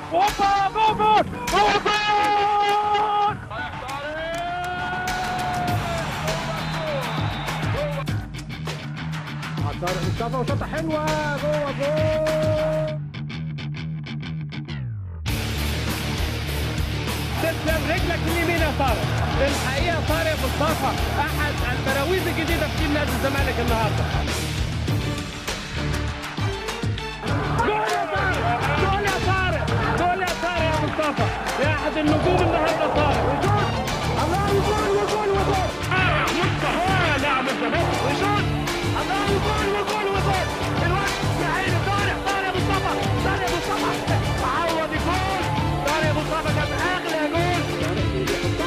اوبا جول جول جول جول طارق مصطفى وشوطه حلوه جوه جول تسلم رجلك اليمين يا طارق الحقيقه طارق مصطفى احد البراويز الجديده في تيم نادي الزمالك النهارده جول يا طارق جول يا طارق جول يا طارق يا مصطفى يا احد النجوم النهارده طارق وشوط الله وجول وجول وجول آه، مصطفى لاعب الزمالك وشوط الله وجول وجول وجول الوقت يا عيني طارق طارق مصطفى طارق مصطفى عوض الجول طارق مصطفى جاب اغلى جول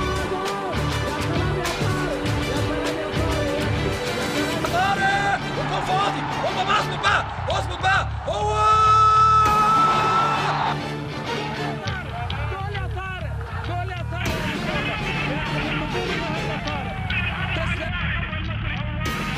طارق والجول فاضي هوبا بقى اظبط بقى اظبط بقى هو جول يا طارق جول يا طارق يا مصطفى يا احد النجوم النهارده طارق تسلم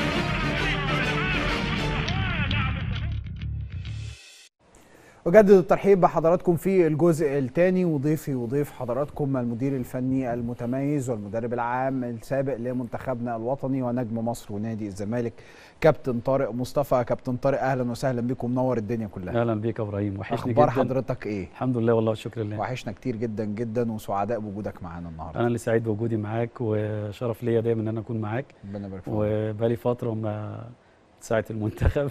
أجدد الترحيب بحضراتكم في الجزء الثاني وضيفي وضيف حضراتكم المدير الفني المتميز والمدرب العام السابق لمنتخبنا الوطني ونجم مصر ونادي الزمالك كابتن طارق مصطفى كابتن طارق أهلا وسهلا بكم منور الدنيا كلها اهلا بيك يا ابراهيم وحشني أخبار جدا حضرتك إيه؟ الحمد لله والله والشكر لله وحشنا كتير جدا جدا وسعداء بوجودك معانا النهارده انا اللي سعيد بوجودي معاك وشرف ليا دايما ان انا اكون معاك ربنا يبارك فيك وبقالي فتره ما ساعه المنتخب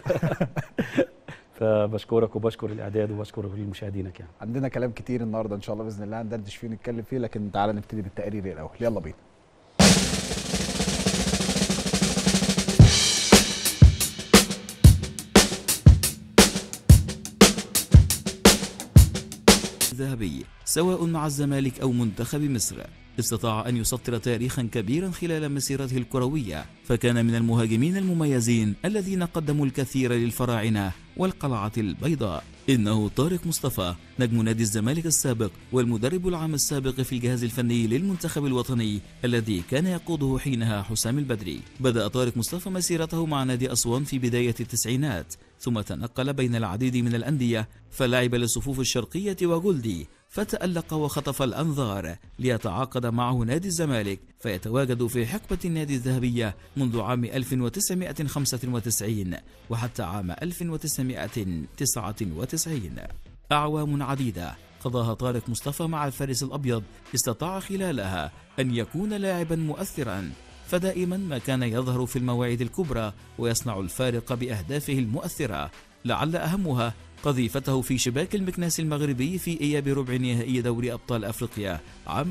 فبشكرك وبشكر الاعداد وبشكر مشاهدينك يعني عندنا كلام كتير النهارده ان شاء الله باذن الله هندردش فيه ونتكلم فيه لكن تعالى نبتدي بالتقرير الاول يلا بينا الذهبي سواء مع الزمالك أو منتخب مصر استطاع أن يسطر تاريخا كبيرا خلال مسيرته الكروية فكان من المهاجمين المميزين الذين قدموا الكثير للفراعنة والقلعة البيضاء إنه طارق مصطفى نجم نادي الزمالك السابق والمدرب العام السابق في الجهاز الفني للمنتخب الوطني الذي كان يقوده حينها حسام البدري بدأ طارق مصطفى مسيرته مع نادي أسوان في بداية التسعينات ثم تنقل بين العديد من الأندية فلعب للصفوف الشرقية وجولدي فتألق وخطف الأنظار ليتعاقد معه نادي الزمالك فيتواجد في حقبة النادي الذهبية منذ عام 1995 وحتى عام 1999 أعوام عديدة قضاها طارق مصطفى مع الفارس الأبيض استطاع خلالها أن يكون لاعبا مؤثرا فدائما ما كان يظهر في المواعيد الكبرى ويصنع الفارق بأهدافه المؤثرة لعل أهمها قذيفته في شباك المكناس المغربي في إياب ربع نهائي دوري أبطال أفريقيا عام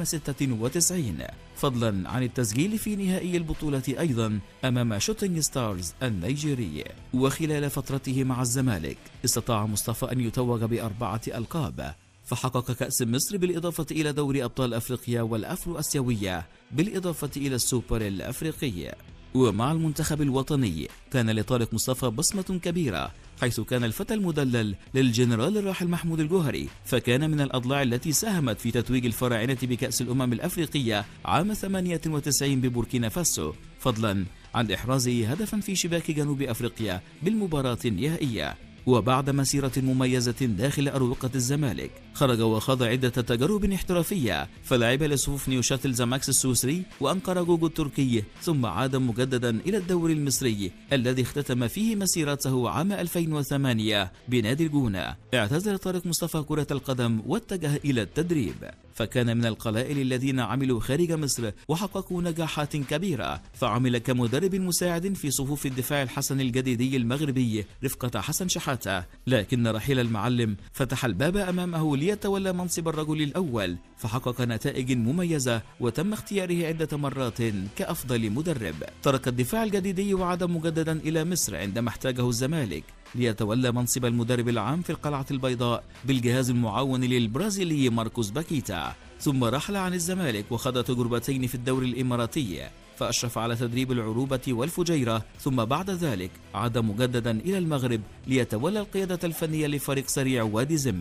96 فضلا عن التسجيل في نهائي البطولة أيضا أمام شوتينج ستارز النيجيري وخلال فترته مع الزمالك استطاع مصطفى أن يتوج بأربعة ألقاب فحقق كأس مصر بالإضافة إلى دوري أبطال أفريقيا والأفرو أسيوية بالإضافة إلى السوبر الأفريقي ومع المنتخب الوطني كان لطارق مصطفى بصمة كبيرة حيث كان الفتى المدلل للجنرال الراحل محمود الجوهري فكان من الأضلاع التي ساهمت في تتويج الفراعنة بكأس الأمم الأفريقية عام 98 ببوركينا فاسو فضلا عن إحرازه هدفا في شباك جنوب أفريقيا بالمباراة النهائية وبعد مسيرة مميزة داخل أروقة الزمالك خرج وخاض عدة تجارب احترافية فلعب لصفوف نيوشاتل زاماكس السويسري وأنقرة جوجو التركي ثم عاد مجددا إلى الدوري المصري الذي اختتم فيه مسيرته عام 2008 بنادي الجونة اعتزل طارق مصطفى كرة القدم واتجه إلى التدريب فكان من القلائل الذين عملوا خارج مصر وحققوا نجاحات كبيرة فعمل كمدرب مساعد في صفوف الدفاع الحسن الجديدي المغربي رفقة حسن شحاتة لكن رحيل المعلم فتح الباب أمامه ليتولى منصب الرجل الأول فحقق نتائج مميزة وتم اختياره عدة مرات كأفضل مدرب ترك الدفاع الجديدي وعاد مجددا إلى مصر عندما احتاجه الزمالك ليتولى منصب المدرب العام في القلعة البيضاء بالجهاز المعاون للبرازيلي ماركوس باكيتا ثم رحل عن الزمالك وخاض تجربتين في الدوري الإماراتي فأشرف على تدريب العروبة والفجيرة ثم بعد ذلك عاد مجددا إلى المغرب ليتولى القيادة الفنية لفريق سريع وادي زم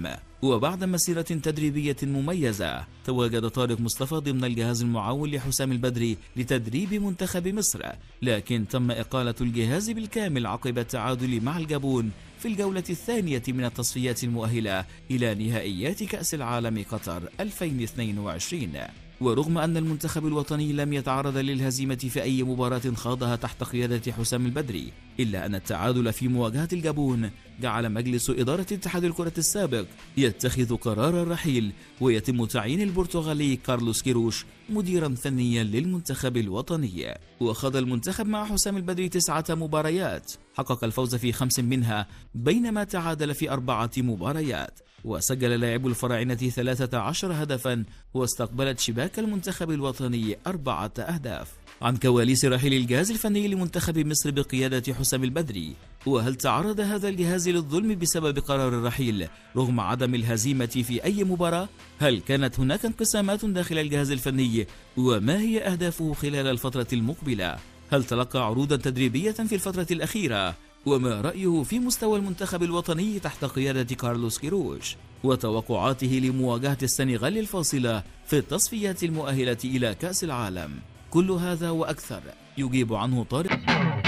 وبعد مسيرة تدريبية مميزة تواجد طارق مصطفى ضمن الجهاز المعاون لحسام البدري لتدريب منتخب مصر لكن تم إقالة الجهاز بالكامل عقب التعادل مع الجابون في الجولة الثانية من التصفيات المؤهلة إلى نهائيات كأس العالم قطر 2022 ورغم أن المنتخب الوطني لم يتعرض للهزيمة في أي مباراة خاضها تحت قيادة حسام البدري إلا أن التعادل في مواجهة الجابون جعل مجلس إدارة اتحاد الكرة السابق يتخذ قرار الرحيل ويتم تعيين البرتغالي كارلوس كيروش مديرا فنيا للمنتخب الوطني وخاض المنتخب مع حسام البدري تسعة مباريات حقق الفوز في خمس منها بينما تعادل في أربعة مباريات وسجل لاعب الفراعنة 13 هدفا واستقبلت شباك المنتخب الوطني أربعة أهداف عن كواليس رحيل الجهاز الفني لمنتخب مصر بقيادة حسام البدري وهل تعرض هذا الجهاز للظلم بسبب قرار الرحيل رغم عدم الهزيمة في أي مباراة؟ هل كانت هناك انقسامات داخل الجهاز الفني؟ وما هي أهدافه خلال الفترة المقبلة؟ هل تلقى عروضا تدريبية في الفترة الأخيرة؟ وما رأيه في مستوى المنتخب الوطني تحت قيادة كارلوس كيروش وتوقعاته لمواجهة السنغال الفاصلة في التصفيات المؤهلة إلى كأس العالم كل هذا وأكثر يجيب عنه طارق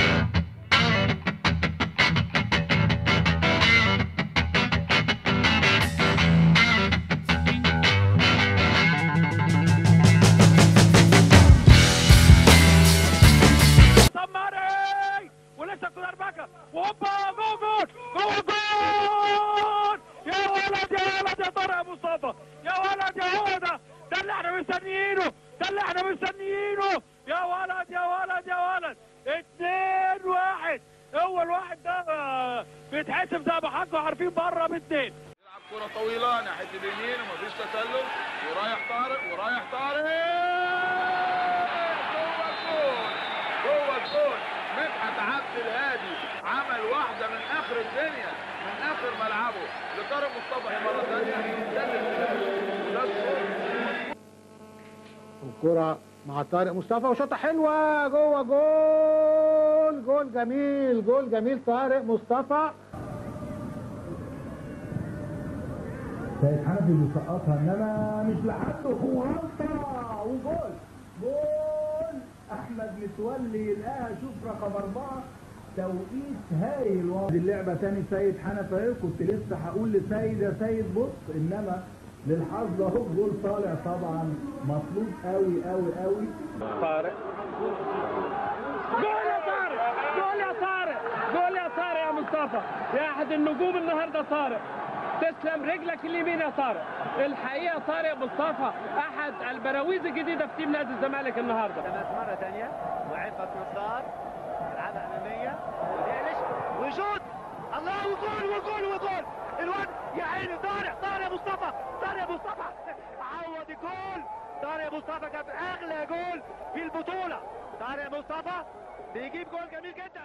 سماري ولسه كولر باكا وهوبا جول جول جول جول يا ولد يا ولد يا طارق ابو مصطفى يا ولد يا هو ده ده اللي احنا مستنيينه ده اللي احنا مستنيينه يا ولد يا ولد يا ولد اتنين واحد هو الواحد ده آه، بيتحسب زي ما حضراتكم عارفين بره باتنين يلعب كرة طويلة ناحية اليمين ومفيش تسلل ورايح طارق ورايح طارق جوه الجول جوه الجول مدحت عبد الهادي عمل واحدة من آخر الدنيا من آخر ملعبه لطارق مصطفى مرة ثانية يسلم ده الجول الكرة مع طارق مصطفى وشوطة حلوة جوه جول جول جميل جول جميل طارق مصطفى سيد حنفي بيسقطها انما مش لحد وغلطة وجول جول احمد متولي يلقاها شوف رقم اربعة توقيت هايل والله. دي اللعبة تاني سيد حنفي اهي كنت لسه هقول لسيد يا سيد بص انما للحظ اهو الجول طالع طبعا مطلوب قوي قوي قوي جول يا طارق جول يا طارق جول يا طارق يا مصطفى يا احد النجوم النهارده طارق تسلم رجلك اليمين يا طارق الحقيقه طارق مصطفى احد البراويز الجديده في تيم نادي الزمالك النهارده كانت مرة ثانية وعفة نصار يلعبها أمامية وديلش وشوط الله وجول وجول وجول الواد يا عيني طارق طارق مصطفى طارق مصطفى عوض الجول طارق مصطفى جاب أغلى جول في البطولة طارق مصطفى بيجيب جول جميل جدا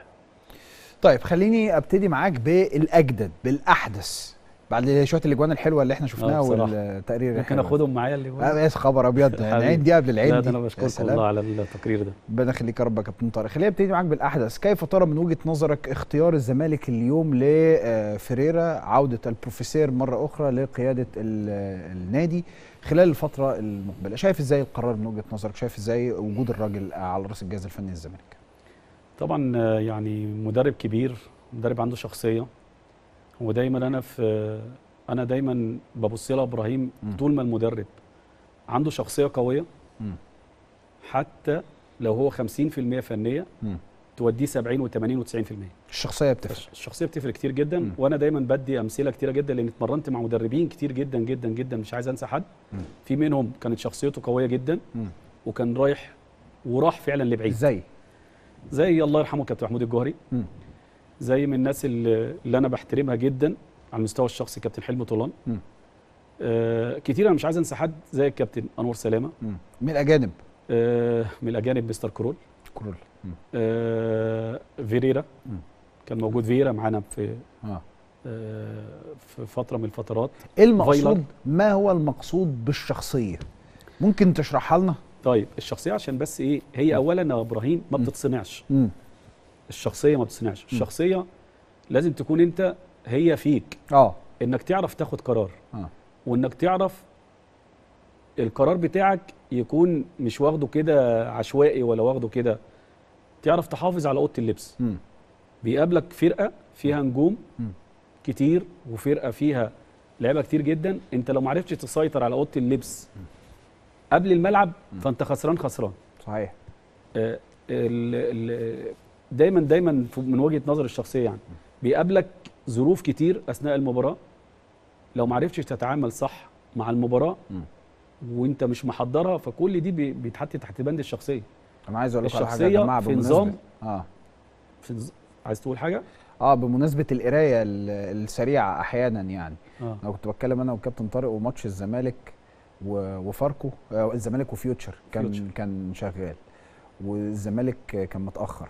طيب خليني ابتدي معاك بالاجدد بالاحدث بعد شويه الاجوان الحلوه اللي احنا شفناها آه، بصراحة. والتقرير ممكن الحلو. اخدهم معايا اللي هو آه، يا خبر ابيض يعني حبيبي. عين دي قبل العين لا دي ده انا يا بشكركم سلام. والله على التقرير ده ربنا يخليك يا رب يا كابتن طارق خلينا نبتدي معاك بالاحدث كيف ترى من وجهه نظرك اختيار الزمالك اليوم لفريرا عوده البروفيسور مره اخرى لقياده ال- النادي خلال الفتره المقبله شايف ازاي القرار من وجهه نظرك شايف ازاي وجود الراجل على راس الجهاز الفني للزمالك طبعا آه، يعني مدرب كبير مدرب عنده شخصيه ودايما انا في انا دايما ببص لها ابراهيم مم. طول ما المدرب عنده شخصيه قويه مم. حتى لو هو 50% فنيه مم. توديه 70 و80 و90% الشخصيه بتفرق الشخصيه بتفرق كتير جدا مم. وانا دايما بدي امثله كتيره جدا لان اتمرنت مع مدربين كتير جدا جدا جدا مش عايز انسى حد مم. في منهم كانت شخصيته قويه جدا مم. وكان رايح وراح فعلا لبعيد ازاي زي الله يرحمه كابتن محمود الجوهري مم. زي من الناس اللي, اللي انا بحترمها جدا على المستوى الشخصي كابتن حلمي طولان مم. آه كتير انا مش عايز انسى حد زي الكابتن انور سلامه مم. من الاجانب آه من الاجانب مستر كرول كرول مم. آه فيريرا مم. كان موجود فيرا معانا في اه آه في فتره من الفترات ايه المقصود فايلر. ما هو المقصود بالشخصيه ممكن تشرحها لنا طيب الشخصيه عشان بس ايه هي اولا يا ابراهيم ما مم. بتتصنعش مم. الشخصيه ما بتصنعش الشخصيه لازم تكون انت هي فيك اه انك تعرف تاخد قرار اه وانك تعرف القرار بتاعك يكون مش واخده كده عشوائي ولا واخده كده تعرف تحافظ على اوضه اللبس مم. بيقابلك فرقه فيها نجوم مم. كتير وفرقه فيها لعيبه كتير جدا انت لو ما عرفتش تسيطر على اوضه اللبس قبل الملعب فانت خسران خسران صحيح آه، ال- ال- دايما دايما ف- من وجهه نظري الشخصيه يعني بيقابلك ظروف كتير اثناء المباراه لو ما عرفتش تتعامل صح مع المباراه مم. وانت مش محضرها فكل دي بي- بيتحط تحت بند الشخصيه انا عايز اقول لكم على حاجه يا الشخصية جماعه في بمناسبة- نظام. اه في نز- عايز تقول حاجه اه بمناسبه القرايه ال- السريعه احيانا يعني اه انا كنت بتكلم انا والكابتن طارق وماتش الزمالك و- وفاركو آه، الزمالك وفيوتشر كان فيوتشر. كان شغال والزمالك كان متاخر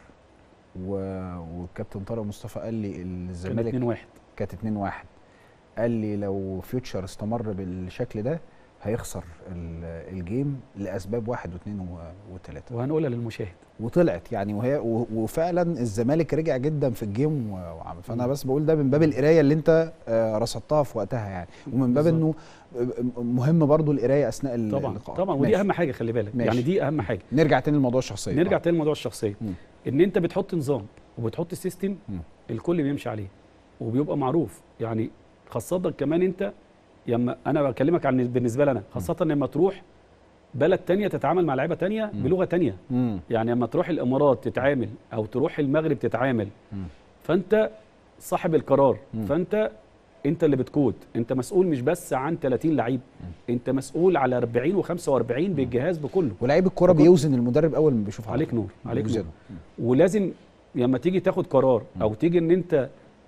و- والكابتن طارق مصطفى قال لي كان الزمالك 2 1 كانت 2 1 قال لي لو فيوتشر استمر بالشكل ده هيخسر ال- الجيم لاسباب واحد واثنين و- وثلاثه وهنقولها للمشاهد وطلعت يعني وهي و- وفعلا الزمالك رجع جدا في الجيم و- وعمل فانا بس بقول ده من باب القرايه اللي انت آه، رصدتها في وقتها يعني ومن باب بالظبط. انه آه، مهم برضو القرايه اثناء ال- طبعا اللقاء طبعا ودي ماشي. اهم حاجه خلي بالك ماشي. يعني دي اهم حاجه نرجع تاني لموضوع الشخصيه نرجع آه. تاني لموضوع الشخصيه مم. ان انت بتحط نظام وبتحط سيستم مم. الكل بيمشي عليه وبيبقى معروف يعني خاصه كمان انت لما انا بكلمك عن بالنسبه لنا خاصه لما تروح بلد تانية تتعامل مع لعيبه تانية مم. بلغه تانية مم. يعني لما تروح الامارات تتعامل او تروح المغرب تتعامل مم. فانت صاحب القرار مم. فانت انت اللي بتكود انت مسؤول مش بس عن 30 لعيب انت مسؤول على 40 و45 بالجهاز بكله ولاعيب الكوره وكنت- بيوزن المدرب اول ما بيشوف عليك نور عليك نور بيوزنه. ولازم لما تيجي تاخد قرار او تيجي ان انت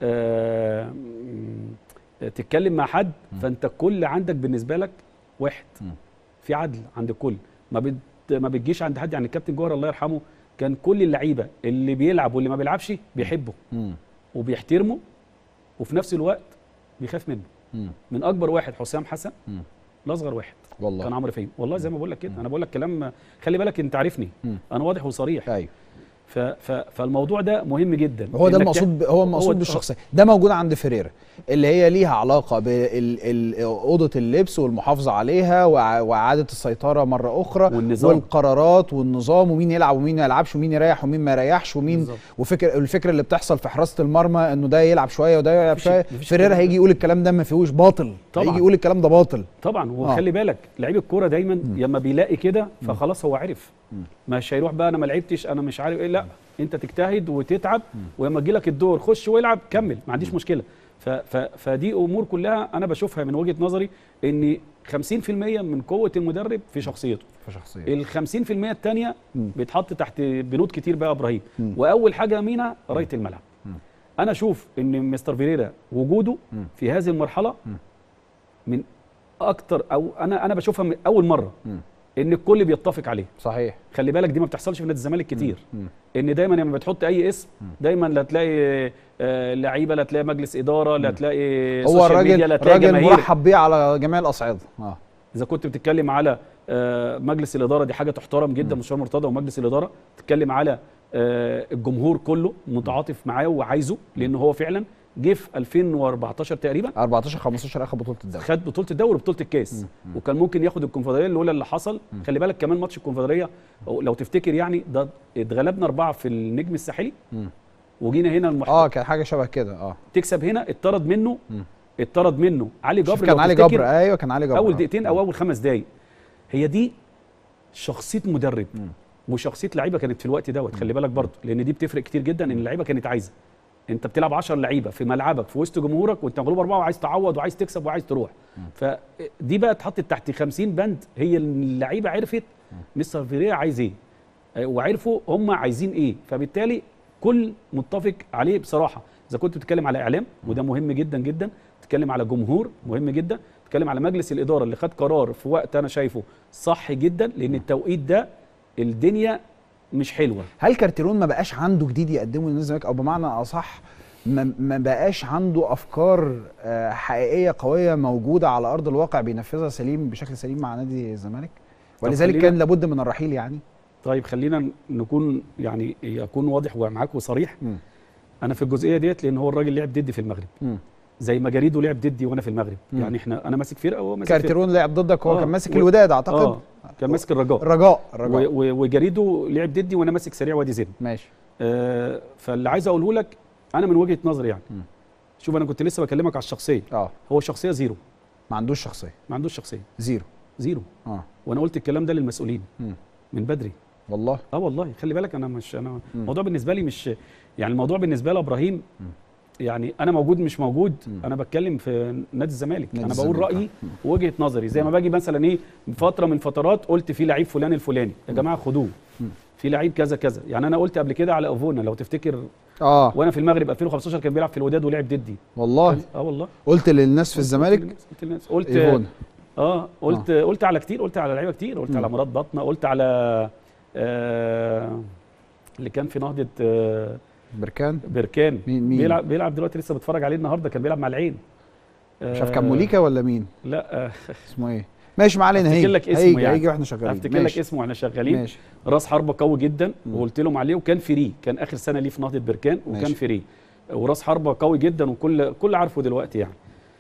آه م- تتكلم مع حد فانت الكل عندك بالنسبه لك واحد مم. في عدل عند الكل ما بت ما بتجيش عند حد يعني الكابتن جوهر الله يرحمه كان كل اللعيبه اللي بيلعب واللي ما بيلعبش بيحبه مم. وبيحترمه وفي نفس الوقت بيخاف منه مم. من اكبر واحد حسام حسن مم. لاصغر واحد والله كان عمرو فهيم والله زي ما بقول لك كده انا بقول لك كلام خلي بالك انت عارفني مم. انا واضح وصريح ايوه ف ف فالموضوع ده مهم جدا هو ده إنك المقصود ب- هو المقصود ده- بالشخصيه ده موجود عند فيريرا اللي هي ليها علاقه باوضه اللبس والمحافظه عليها وع- واعاده السيطره مره اخرى والنظام. والقرارات والنظام ومين يلعب ومين ما يلعبش ومين يريح ومين ما يريحش ومين بالظبط. وفكر الفكره اللي بتحصل في حراسه المرمى انه ده يلعب شويه وده يلعب مفيش- شويه مفيش فيريرا الكلام هيجي ده. يقول الكلام ده ما فيهوش باطل طبعاً. هيجي يقول الكلام ده باطل طبعا وخلي بالك لعيب الكوره دايما لما بيلاقي كده فخلاص هو عرف مش هيروح بقى انا ما لعبتش انا مش عارف ايه لا انت تجتهد وتتعب ولما يجي لك الدور خش والعب كمل ما عنديش مشكله ف ف فدي امور كلها انا بشوفها من وجهه نظري ان 50% من قوه المدرب في شخصيته في شخصيه ال 50% الثانيه مم. بيتحط تحت بنود كتير بقى يا ابراهيم مم. واول حاجه مينا رايه الملعب انا اشوف ان مستر فيريرا وجوده مم. في هذه المرحله مم. من اكتر او انا انا بشوفها من اول مره مم. ان الكل بيتفق عليه صحيح خلي بالك دي ما بتحصلش في نادي الزمالك كتير مم. ان دايما لما بتحط اي اسم دايما لا تلاقي آه، لعيبه لا تلاقي مجلس اداره لا تلاقي هو سوشيال ميديا لا الراجل تلاقي راجل جماهير مرحب بيه على جميع الاصعده اه اذا كنت بتتكلم على آه، مجلس الاداره دي حاجه تحترم جدا مستشار مرتضى ومجلس الاداره تتكلم على آه، الجمهور كله متعاطف معاه وعايزه لان هو فعلا جه في 2014 تقريبا 14 15 اخر بطوله الدوري خد بطوله الدوري وبطوله الكاس وكان ممكن ياخد الكونفدراليه لولا اللي حصل خلي بالك كمان ماتش الكونفدراليه أو لو تفتكر يعني ده اتغلبنا اربعه في النجم الساحلي مم. وجينا هنا المحترف اه كان حاجه شبه كده اه تكسب هنا اتطرد منه مم. اتطرد منه علي شوف جبر كان لو علي تفتكر جبر ايوه كان علي جبر اول آه. دقيقتين او اول خمس دقايق هي دي شخصيه مدرب مم. وشخصيه لعيبه كانت في الوقت دوت خلي بالك برضه لان دي بتفرق كتير جدا ان اللعيبه كانت عايزه انت بتلعب 10 لعيبه في ملعبك في وسط جمهورك وانت مغلوب اربعه وعايز تعوض وعايز تكسب وعايز تروح فدي بقى اتحطت تحت 50 بند هي اللعيبه عرفت مستر فيريرا عايز ايه آه، وعرفوا هم عايزين ايه فبالتالي كل متفق عليه بصراحه اذا كنت بتتكلم على اعلام وده مهم جدا جدا تتكلم على جمهور مهم جدا تتكلم على مجلس الاداره اللي خد قرار في وقت انا شايفه صح جدا لان التوقيت ده الدنيا مش حلوه هل كارتيرون ما بقاش عنده جديد يقدمه للنادي الزمالك او بمعنى اصح ما ما بقاش عنده افكار آه، حقيقيه قويه موجوده على ارض الواقع بينفذها سليم بشكل سليم مع نادي الزمالك ولذلك خلينا- كان لابد من الرحيل يعني طيب خلينا نكون يعني يكون واضح ومعاك وصريح مم. انا في الجزئيه ديت لان هو الراجل لعب ضدي في المغرب مم. زي ما جريدو لعب ضدي وانا في المغرب مم. يعني احنا انا ماسك فرقه وهو ماسك فرقه كارتيرون لعب ضدك هو آه، كان ماسك و- الوداد اعتقد اه كان ماسك الرجاء الرجاء و- الرجاء و- وجريدو لعب ضدي وانا ماسك سريع وادي زين ماشي آه فاللي عايز اقوله لك انا من وجهه نظري يعني مم. شوف انا كنت لسه بكلمك على الشخصيه اه هو شخصيه زيرو ما عندوش شخصيه ما عندوش شخصيه زيرو زيرو اه وانا قلت الكلام ده للمسؤولين مم. من بدري والله اه والله خلي بالك انا مش انا مم. الموضوع بالنسبه لي مش يعني الموضوع بالنسبه لي ابراهيم مم. يعني انا موجود مش موجود مم. انا بتكلم في نادي الزمالك نادي انا بقول الزمالك، رايي آه. ووجهه نظري زي ما باجي مثلا ايه فتره من فترات قلت في لعيب فلان الفلاني يا جماعه خدوه مم. في لعيب كذا كذا يعني انا قلت قبل كده على اوفونا لو تفتكر اه وانا في المغرب 2015 كان بيلعب في الوداد ولعب ضدي والله اه والله قلت للناس في الزمالك قلت للناس- قلت للناس قلت ايفون اه قلت آه. قلت على كتير قلت على لعيبه كتير قلت مم. على مراد بطنه قلت على آه اللي كان في نهضه آه بركان بركان مين مين بيلعب بيلعب دلوقتي لسه بتفرج عليه النهارده كان بيلعب مع العين مش عارف كان موليكا ولا مين لا آه اسمه ايه ماشي ما علينا هفتكر هيجي لك اسمه هيجي يعني. هيجي واحنا شغالين افتكر لك ماشي. اسمه واحنا شغالين ماشي راس حربه قوي جدا مم. وقلت لهم عليه وكان فري كان اخر سنه ليه في نهضه بركان وكان ماشي. فري وراس حربه قوي جدا وكل كل عارفه دلوقتي يعني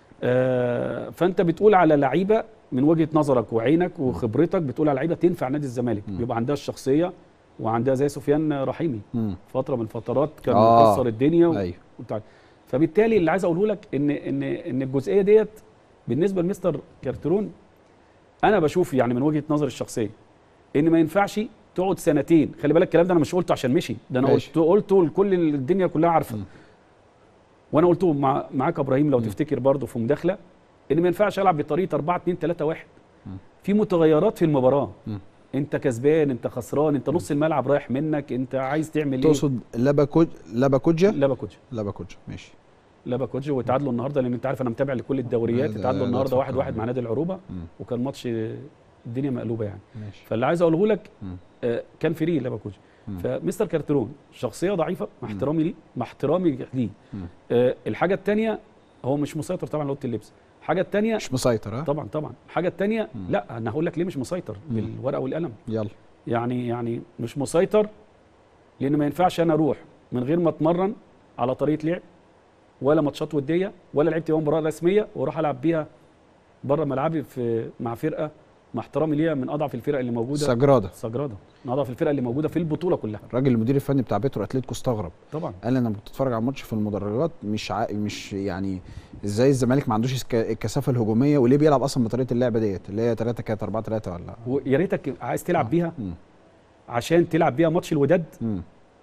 آه فانت بتقول على لعيبه من وجهه نظرك وعينك وخبرتك بتقول على لعيبه تنفع نادي الزمالك مم. بيبقى عندها الشخصيه وعندها زي سفيان رحيمي مم. فتره من الفترات كان آه. مكسر الدنيا و... ايوه وبتاع. فبالتالي اللي عايز اقوله لك ان ان ان الجزئيه ديت بالنسبه لمستر كارترون انا بشوف يعني من وجهه نظري الشخصيه ان ما ينفعش تقعد سنتين خلي بالك الكلام ده انا مش قلته عشان مشي ده انا ماشي. قلته قلته لكل الدنيا كلها عارفه م. وانا قلته مع معاك يا ابراهيم لو م. تفتكر برضه في مداخله ان ما ينفعش العب بطريقه 4 2 3 1 م. في متغيرات في المباراه م. انت كسبان انت خسران انت نص الملعب رايح منك انت عايز تعمل ايه تقصد لبكوج لبكوجا لا باكوتش لبكوجا ماشي لا باكوتش وتعادلوا النهارده لان انت عارف انا متابع لكل الدوريات لا، لا، اتعادلوا لا النهارده واحد تفكر واحد بيه. مع نادي العروبه مم. وكان ماتش الدنيا مقلوبه يعني ماشي فاللي عايز اقوله لك مم. آه، كان فري لا باكوتش مم. فمستر كارترون شخصيه ضعيفه مع مم. احترامي ليه مع احترامي ليه مم. آه، الحاجه الثانيه هو مش مسيطر طبعا على اوضه اللبس الحاجه الثانيه مش مسيطر ها طبعا طبعا الحاجه الثانيه مم. لا انا هقول لك ليه مش مسيطر مم. بالورقه والقلم يلا يعني يعني مش مسيطر لان ما ينفعش انا اروح من غير ما اتمرن على طريقه لعب ولا ماتشات وديه ولا لعبت يوم مباراه رسميه واروح العب بيها بره ملعبي في مع فرقه مع احترامي ليها من اضعف الفرق اللي موجوده سجراده سجراده من اضعف الفرق اللي موجوده في البطوله كلها الراجل المدير الفني بتاع بيترو اتلتيكو استغرب طبعا قال انا كنت اتفرج على الماتش في المدرجات مش ع... مش يعني ازاي الزمالك ما عندوش الك- الكثافه الهجوميه وليه بيلعب اصلا بطريقه اللعبه ديت اللي هي 3 كانت 4 3 ولا ويا ريتك عايز تلعب بيها مم. عشان تلعب بيها ماتش الوداد مم.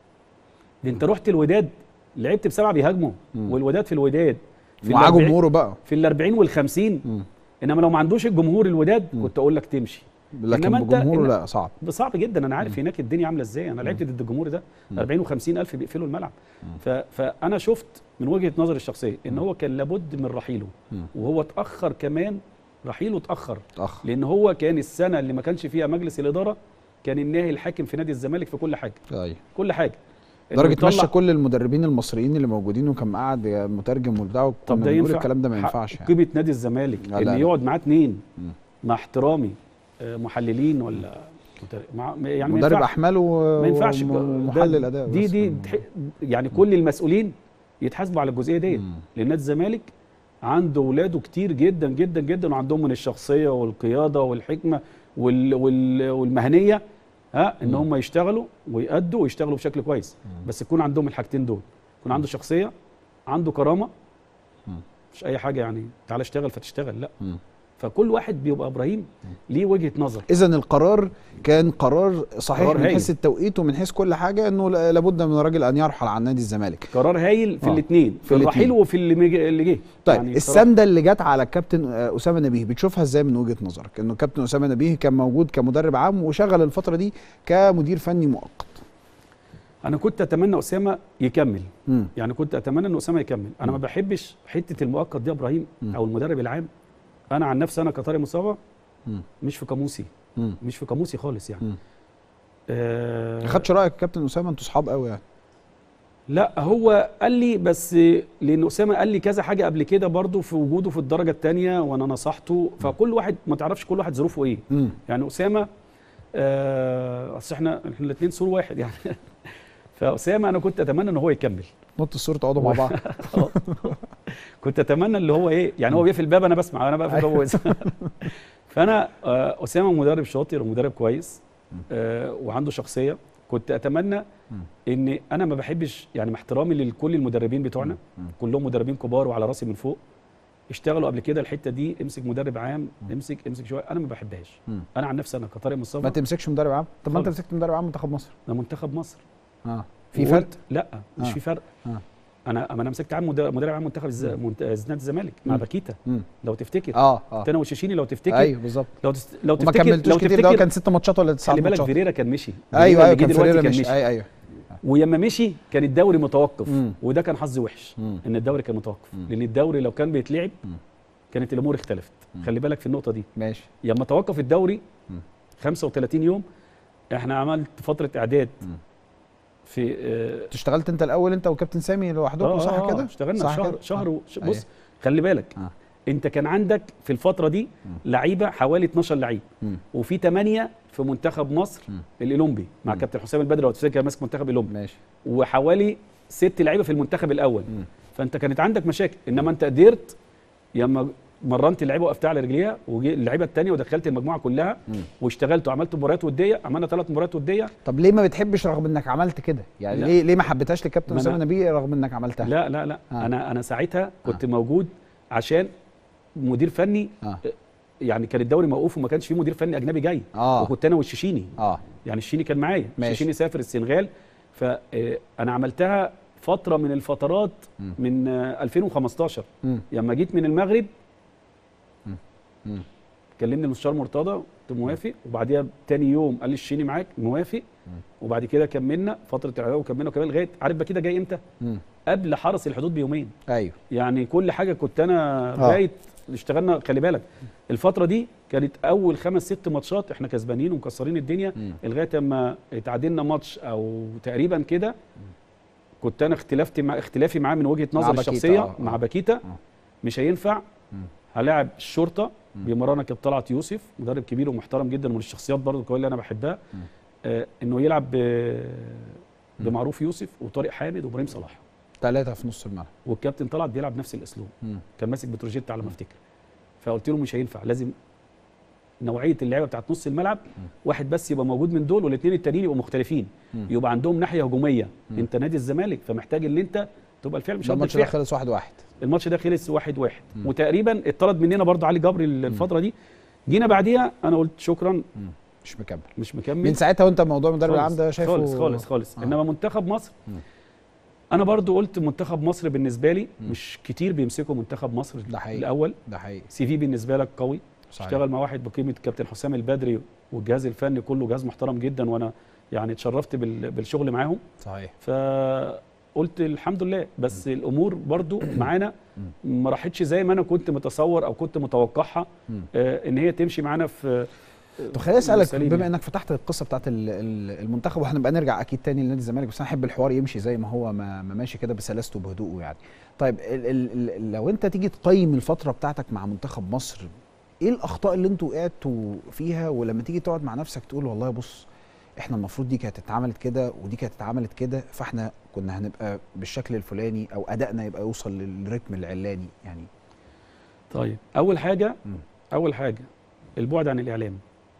ده انت رحت الوداد لعبت بسبعه بيهاجموا مم. والوداد في الوداد في ومعاه الأربعين- جمهوره بقى في ال 40 وال 50 مم. انما لو ما عندوش الجمهور الوداد مم. كنت اقول لك تمشي لكن إنما أنت- بجمهوره إن- لا صعب صعب جدا انا عارف هناك الدنيا عامله ازاي انا لعبت ضد الجمهور ده مم. 40 و50 الف بيقفلوا الملعب مم. ف... فانا شفت من وجهه نظري الشخصيه ان هو كان لابد من رحيله مم. وهو اتاخر كمان رحيله اتاخر اخ لان هو كان السنه اللي ما كانش فيها مجلس الاداره كان الناهي الحاكم في نادي الزمالك في كل حاجه ايوه كل حاجه إنه درجه يطلع- مشى كل المدربين المصريين اللي موجودين وكان قاعد مترجم وبتاع طب كنا ده بنقول ينفع الكلام ده ما حق ينفعش يعني قيمه نادي الزمالك لا، ان لا. يقعد معاه اثنين مم. مع احترامي آه، محللين ولا متر- مع يعني ما مدرب ينفعش احمال و- ما ينفعش ومحلل الاداء دي بس. دي تح- يعني كل المسؤولين يتحاسبوا على الجزئيه ديت مم. لان نادي الزمالك عنده اولاده كتير جدا جدا جدا وعندهم من الشخصيه والقياده والحكمه وال وال والمهنيه ها ان مم. هم يشتغلوا ويأدوا ويشتغلوا بشكل كويس بس يكون عندهم الحاجتين دول يكون عنده شخصيه عنده كرامه مم. مش اي حاجه يعني تعالى اشتغل فتشتغل لا مم. فكل واحد بيبقى ابراهيم ليه وجهه نظر اذا القرار كان قرار صحيح قرار من هايل. حيث التوقيت ومن حيث كل حاجه انه لا- لابد من الراجل ان يرحل عن نادي الزمالك قرار هايل في آه. الاثنين في الاتنين. الرحيل وفي اللي مج- اللي جه طيب يعني يعني صراحة. السنده اللي جت على الكابتن آه، اسامه نبيه بتشوفها ازاي من وجهه نظرك انه كابتن اسامه نبيه كان موجود كمدرب عام وشغل الفتره دي كمدير فني مؤقت انا كنت اتمنى اسامه يكمل مم. يعني كنت اتمنى ان اسامه يكمل انا ما مم. بحبش حته المؤقت دي يا ابراهيم مم. او المدرب العام انا عن نفسي انا كطارق مصطفى مم. مش في قاموسي مم. مش في قاموسي خالص يعني مم. آه ما خدش رايك كابتن اسامه انتوا صحاب قوي يعني لا هو قال لي بس لان اسامه قال لي كذا حاجه قبل كده برضو في وجوده في الدرجه الثانيه وانا نصحته فكل واحد ما تعرفش كل واحد ظروفه ايه مم. يعني اسامه آه، اصل احنا احنا الاثنين سور واحد يعني فاسامه انا كنت اتمنى ان هو يكمل نط الصوره تقعدوا مع بعض كنت اتمنى اللي هو ايه يعني هو بيقفل الباب انا بسمع انا بقفل الباب وهو يسمع. فانا آه، اسامه مدرب شاطر ومدرب كويس آه، وعنده شخصيه كنت اتمنى ان انا ما بحبش يعني مع احترامي لكل المدربين بتوعنا كلهم مدربين كبار وعلى راسي من فوق اشتغلوا قبل كده الحته دي امسك مدرب عام امسك امسك شويه انا ما بحبهاش انا عن نفسي انا كطارق ما مصطفى تمسكش مدرب عام طب ما انت خالص. مسكت مدرب عام منتخب مصر انا منتخب مصر اه في فرق وقلت- لا مش آه. في فرق آه. انا انا مسكت عام مدرب مدرب عام منتخب الز- منت- نادي الزمالك مع مم. باكيتا مم. لو تفتكر اه اه كنت انا وشيشيني لو تفتكر ايوه بالظبط لو تست... لو وما تفتكر كملتوش لو كتير ده تفتكر كان ست ماتشات ولا تسع خلي بالك ماتشات فيريرا كان مشي ايوه فيريرا ايوه اللي جه كان دلوقتي فريرة كان مش ايوه ايوه ولما مشي كان الدوري متوقف مم. وده كان حظ وحش مم. ان الدوري كان متوقف لان الدوري لو كان بيتلعب كانت الامور اختلفت خلي بالك في النقطه دي ماشي لما توقف الدوري 35 يوم احنا عملت فتره اعداد في آه، اشتغلت انت الاول انت وكابتن سامي لوحدكم آه، صح آه، كده اشتغلنا صح شهر كده؟ شهر آه. و... ش- أيوة. بص خلي بالك آه. انت كان عندك في الفتره دي لعيبه حوالي 12 لعيب مم. وفي 8 في منتخب مصر الاولمبي مع كابتن حسام البدري لو تفتكر ماسك منتخب الاولمبي ماشي وحوالي ست لعيبه في المنتخب الاول فانت كانت عندك مشاكل انما انت قدرت لما مرنت اللعيبه وقفتها على رجليها وجي اللعيبه الثانيه ودخلت المجموعه كلها واشتغلت وعملت مباريات وديه عملنا ثلاث مباريات وديه طب ليه ما بتحبش رغم انك عملت كده يعني لا. ليه ليه ما حبيتهاش لكابتن ما أنا- اسامه نبيه رغم انك عملتها لا لا لا آه. آه. انا انا ساعتها كنت آه. موجود عشان مدير فني اه يعني كان الدوري موقوف وما كانش فيه مدير فني اجنبي جاي آه. وكنت انا والشيشيني اه يعني الشيشيني كان معايا ماشي. الشيشيني سافر السنغال فانا عملتها فتره من الفترات من آه، 2015 مم. لما جيت من المغرب مم. كلمني المستشار مرتضى قلت موافق وبعديها تاني يوم قال لي الشيني معاك موافق وبعد كده كملنا فتره الاعداد وكملنا وكملنا لغايه عارف بقى كده جاي امتى؟ مم. قبل حرس الحدود بيومين ايوه يعني كل حاجه كنت انا آه. بايت اشتغلنا خلي بالك الفتره دي كانت اول خمس ست ماتشات احنا كسبانين ومكسرين الدنيا لغايه اما اتعادلنا ماتش او تقريبا كده كنت انا اختلافي مع اختلافي معاه من وجهه نظري باكيتا، الشخصيه آه، آه. مع باكيتا مش هينفع هلاعب الشرطه بيمرنا كابتن طلعت يوسف مدرب كبير ومحترم جدا ومن الشخصيات برضه القويه اللي انا بحبها آه انه يلعب ب- بمعروف يوسف وطارق حامد وابراهيم صلاح ثلاثه في نص الملعب والكابتن طلعت بيلعب نفس الاسلوب مم. كان ماسك بتروجيت على ما افتكر فقلت له مش هينفع لازم نوعيه اللعيبه بتاعت نص الملعب واحد بس يبقى موجود من دول والاثنين التانيين يبقوا مختلفين يبقى عندهم ناحيه هجوميه انت نادي الزمالك فمحتاج ان انت تبقى الفعل مش ده قد الماتش ده الفعل خلص واحد واحد الماتش ده خلص واحد واحد وتقريبا اتطرد مننا برضو علي جبري الفتره دي جينا بعديها انا قلت شكرا مش مكمل مش مكمل من ساعتها وانت موضوع مدرب خالص- العام ده شايفه خالص خالص خالص آه. آه. انما منتخب مصر انا برضو قلت منتخب مصر بالنسبه لي مش كتير بيمسكوا منتخب مصر ده حقيقي. الاول ده حقيقي سي في بالنسبه لك قوي صحيح. اشتغل مع واحد بقيمه كابتن حسام البدري والجهاز الفني كله جهاز محترم جدا وانا يعني اتشرفت بال- بالشغل معاهم صحيح فقلت الحمد لله بس الامور برضو معانا ما راحتش زي ما انا كنت متصور او كنت متوقعها آه ان هي تمشي معانا في طب خليني اسالك سليم بما يعني. انك فتحت القصه بتاعت ال- ال- المنتخب وهنبقى نرجع اكيد تاني لنادي الزمالك بس انا احب الحوار يمشي زي ما هو ما, ما ماشي كده بسلاسته وبهدوءه يعني طيب ال ال ال لو انت تيجي تقيم الفتره بتاعتك مع منتخب مصر ايه الاخطاء اللي انتوا وقعتوا فيها ولما تيجي تقعد مع نفسك تقول والله بص احنا المفروض دي كانت اتعملت كده ودي كانت اتعملت كده فاحنا كنا هنبقى بالشكل الفلاني او ادائنا يبقى يوصل للريتم العلاني يعني طيب اول حاجه اول حاجه البعد عن الاعلام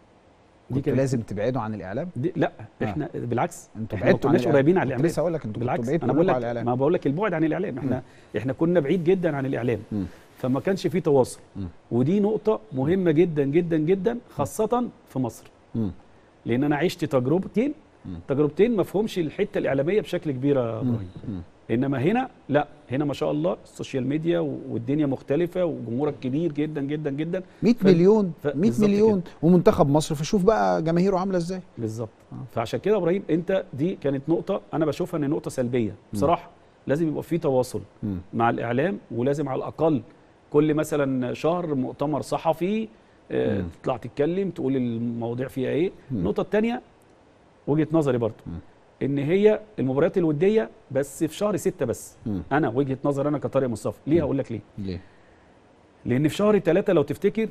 كنت كانت- لازم تبعدوا عن الاعلام دي لا احنا بالعكس انتوا احنا ما بعدتوا عن كناش قريبين عن كنت الاعلام لسه اقول لك انتوا كنتوا بالعكس بعيد انا بقول كلكم لك على الاعلام ما بقول لك البعد عن الاعلام احنا احنا كنا بعيد جدا عن الاعلام مم. فما كانش في تواصل مم. ودي نقطه مهمه جدا جدا جدا خاصه في مصر مم. لان انا عشت تجربتين مم. تجربتين ما فيهمش الحته الاعلاميه بشكل كبير يا ابراهيم مم. انما هنا لا هنا ما شاء الله السوشيال ميديا والدنيا مختلفه وجمهورك كبير جدا جدا جدا 100 ف- مليون ف- 100 بالظبط مليون ومنتخب مصر فشوف بقى جماهيره عامله ازاي بالظبط فعشان كده يا ابراهيم انت دي كانت نقطه انا بشوفها ان نقطه سلبيه بصراحه لازم يبقى في تواصل مم. مع الاعلام ولازم على الاقل كل مثلا شهر مؤتمر صحفي آه، تطلع تتكلم تقول المواضيع فيها ايه النقطه الثانيه وجهه نظري برضو ان هي المباريات الوديه بس في شهر ستة بس مم. انا وجهه نظر انا كطارق مصطفى ليه هقول لك ليه ليه لان في شهر ثلاثة لو تفتكر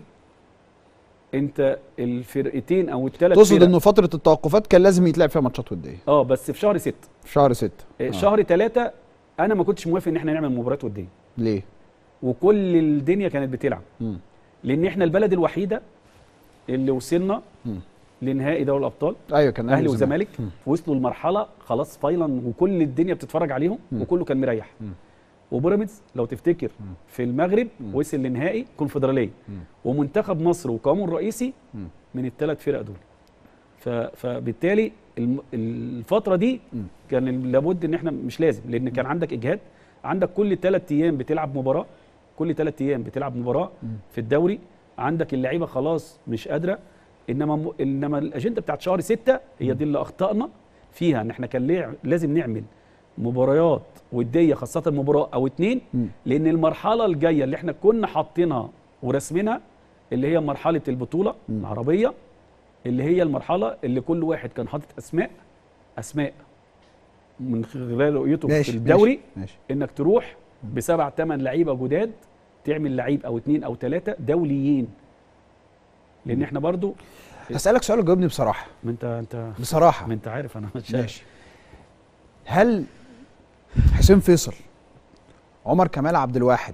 انت الفرقتين او الثلاث تقصد انه فتره التوقفات كان لازم يتلعب فيها ماتشات وديه اه بس في شهر ستة في شهر 6 آه. شهر ثلاثة انا ما كنتش موافق ان احنا نعمل مباريات وديه ليه وكل الدنيا كانت بتلعب مم. لان احنا البلد الوحيده اللي وصلنا مم. لنهائي دوري الابطال ايوه كان اهلي وزمالك وصلوا المرحله خلاص فاينل وكل الدنيا بتتفرج عليهم مم. وكله كان مريح مم. وبيراميدز لو تفتكر في المغرب وصل لنهائي كونفدراليه مم. ومنتخب مصر وقامه الرئيسي مم. من الثلاث فرق دول ف- فبالتالي الم- الفتره دي مم. كان لابد ان احنا مش لازم لان كان عندك اجهاد عندك كل ثلاث ايام بتلعب مباراه كل ثلاث ايام بتلعب مباراه في الدوري عندك اللعيبه خلاص مش قادره انما م... انما الاجنده بتاعت شهر ستة هي دي اللي اخطانا فيها ان احنا كان ليه لازم نعمل مباريات وديه خاصه مباراه او اتنين مم. لان المرحله الجايه اللي احنا كنا حاطينها ورسمينها اللي هي مرحله البطوله العربيه اللي هي المرحله اللي كل واحد كان حاطط اسماء اسماء من خلال رؤيته ماشي في الدوري ماشي, ماشي. انك تروح بسبع ثمان لعيبه جداد تعمل لعيب او اتنين او ثلاثه دوليين لان احنا برضو هسألك سؤال وجاوبني بصراحة ما انت انت بصراحة ما انت عارف انا مش ماشي هل حسين فيصل عمر كمال عبد الواحد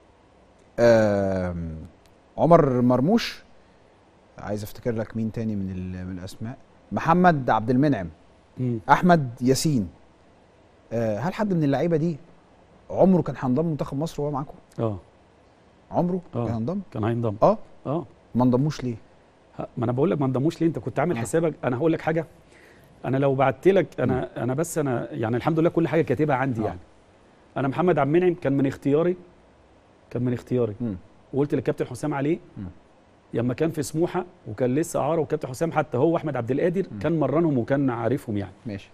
آم، عمر مرموش عايز افتكر لك مين تاني من ال- من الاسماء محمد عبد المنعم مم. احمد ياسين آه، هل حد من اللعيبه دي عمره كان هينضم منتخب مصر وهو معاكم اه عمره آه. كان هينضم كان هينضم اه اه ما انضموش ليه ها، ما انا بقول لك ما انضموش ليه انت كنت عامل آه. حسابك انا هقول لك حاجه انا لو بعت لك انا انا بس انا يعني الحمد لله كل حاجه كاتبها عندي آه. يعني انا محمد عبد المنعم كان من اختياري كان من اختياري مم. وقلت للكابتن حسام عليه مم. لما كان في سموحه وكان لسه اعاره والكابتن حسام حتى هو واحمد عبد القادر كان مرنهم وكان عارفهم يعني ماشي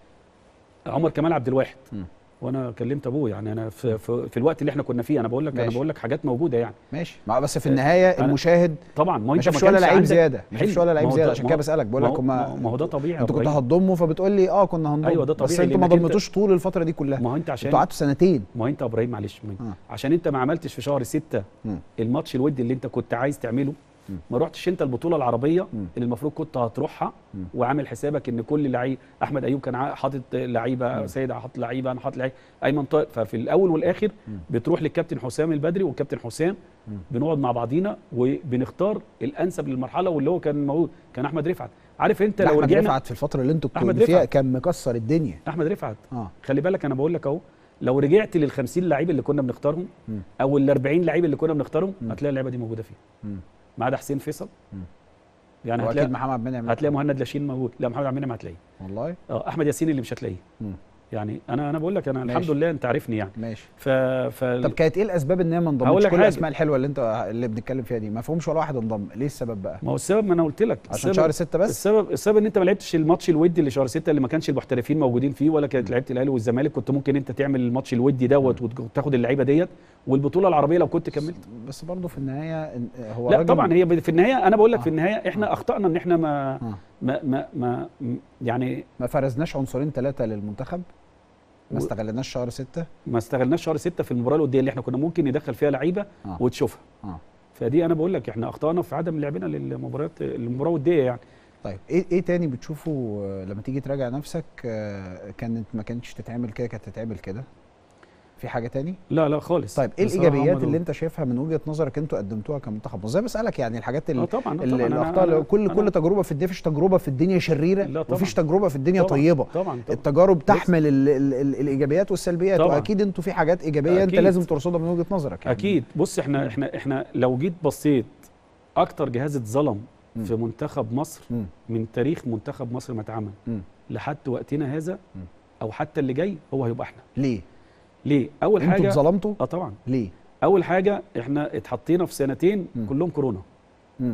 عمر كمال عبد الواحد مم. وانا كلمت ابوه يعني انا في, في, في الوقت اللي احنا كنا فيه انا بقول لك انا ماشي. بقول لك حاجات موجوده يعني ماشي ما بس في النهايه أنا- المشاهد طبعا ما ما انت شافش ما ولا كانش لعيب عندك زياده ما شافش حلو. ولا ما لعيب هو زياده ده- عشان ما كده هو- بسالك بقول ما لك هو- هم ما هو ده طبيعي يا انتوا إبراهيم. كنتوا هتضموا فبتقول لي اه كنا هنضم أيوة ده بس طبيعي انتوا ما لأنك أنت- ضمتوش طول الفتره دي كلها ما هو انت عشان انتوا قعدتوا سنتين ما هو انت يا ابراهيم معلش ما- آه. عشان انت ما عملتش في شهر ستة مم. الماتش الودي اللي انت كنت عايز تعمله مم. ما رحتش انت البطوله العربيه مم. اللي المفروض كنت هتروحها مم. وعامل حسابك ان كل لعيب احمد ايوب كان عا- حاطط لعيبه سيد حاطط لعيبه انا حاطط لعيبه ايمن طارق ففي الاول والاخر مم. بتروح للكابتن حسام البدري والكابتن حسام مم. بنقعد مع بعضينا وبنختار الانسب للمرحله واللي هو كان موجود كان احمد رفعت عارف انت ده لو احمد رجعنا رفعت في الفتره اللي انتوا أحمد كنتوا فيها رفعت. كان مكسر الدنيا احمد رفعت اه خلي بالك انا بقول لك اهو لو رجعت لل 50 لعيب اللي كنا بنختارهم مم. او ال 40 لعيب اللي كنا بنختارهم مم. هتلاقي اللعيبه دي موجوده فيه مم. ما عدا حسين فيصل مم. يعني واكيد هتلاقي محمد عبد المنعم هتلاقي مهند لاشين موجود لا محمد عبد المنعم هتلاقيه والله اه احمد ياسين اللي مش هتلاقيه مم. يعني انا انا بقول لك انا ماشي. الحمد لله انت عارفني يعني ماشي ف ف طب كانت ايه الاسباب ان هي ما هقول انضمتش لك كل حاجة. الاسماء الحلوه اللي انت اللي بنتكلم فيها دي ما فيهمش ولا واحد انضم ليه السبب بقى ما هو السبب ما انا قلت لك عشان السبب- شهر ستة بس السبب السبب ان انت ما لعبتش الماتش الودي اللي شهر 6 اللي ما كانش المحترفين موجودين فيه ولا كانت لعيبه الاهلي والزمالك كنت ممكن انت تعمل الماتش الودي دوت وتاخد اللعيبه ديت والبطوله العربيه لو كنت كملت بس برضه في النهايه إن- هو لا راجل- طبعا هي في النهايه انا بقول لك آه. في النهايه احنا اخطانا ان احنا ما آه. ما ما, ما يعني ما فرزناش عنصرين ثلاثه للمنتخب ما و- استغلناش شهر ستة ما استغلناش شهر 6 في المباراه الوديه اللي احنا كنا ممكن ندخل فيها لعيبه آه. وتشوفها اه فدي انا بقول لك احنا اخطانا في عدم لعبنا للمباريات المباراه الوديه يعني طيب ايه ايه تاني بتشوفه آه، لما تيجي تراجع نفسك آه، كانت ما كانتش تتعمل كده كانت تتعمل كده في حاجه تاني لا لا خالص طيب ايه بصراحة الايجابيات هم اللي دول. انت شايفها من وجهه نظرك انتوا قدمتوها كمنتخب زي بسالك يعني الحاجات اه اللي طبعا آه ال- طبعا أنا- الاخطاء اللي- أنا- كل أنا- كل تجربه في الدنيا فيش تجربه في الدنيا شريره لا طبعا. وفيش تجربه في الدنيا طبعا طيبه طبعا طبعا التجارب تحمل ال ال ال الايجابيات والسلبيات طبعا. واكيد انتوا في حاجات ايجابيه انت أكيد. لازم ترصدها من وجهه نظرك يعني. اكيد بص احنا احنا احنا لو جيت بصيت اكتر جهاز اتظلم مم. في منتخب مصر مم. من تاريخ منتخب مصر ما اتعمل مم. لحد وقتنا هذا مم. او حتى اللي جاي هو هيبقى احنا ليه ليه اول انتوا حاجه اتظلمتوا اه طبعا ليه اول حاجه احنا اتحطينا في سنتين مم. كلهم كورونا مم.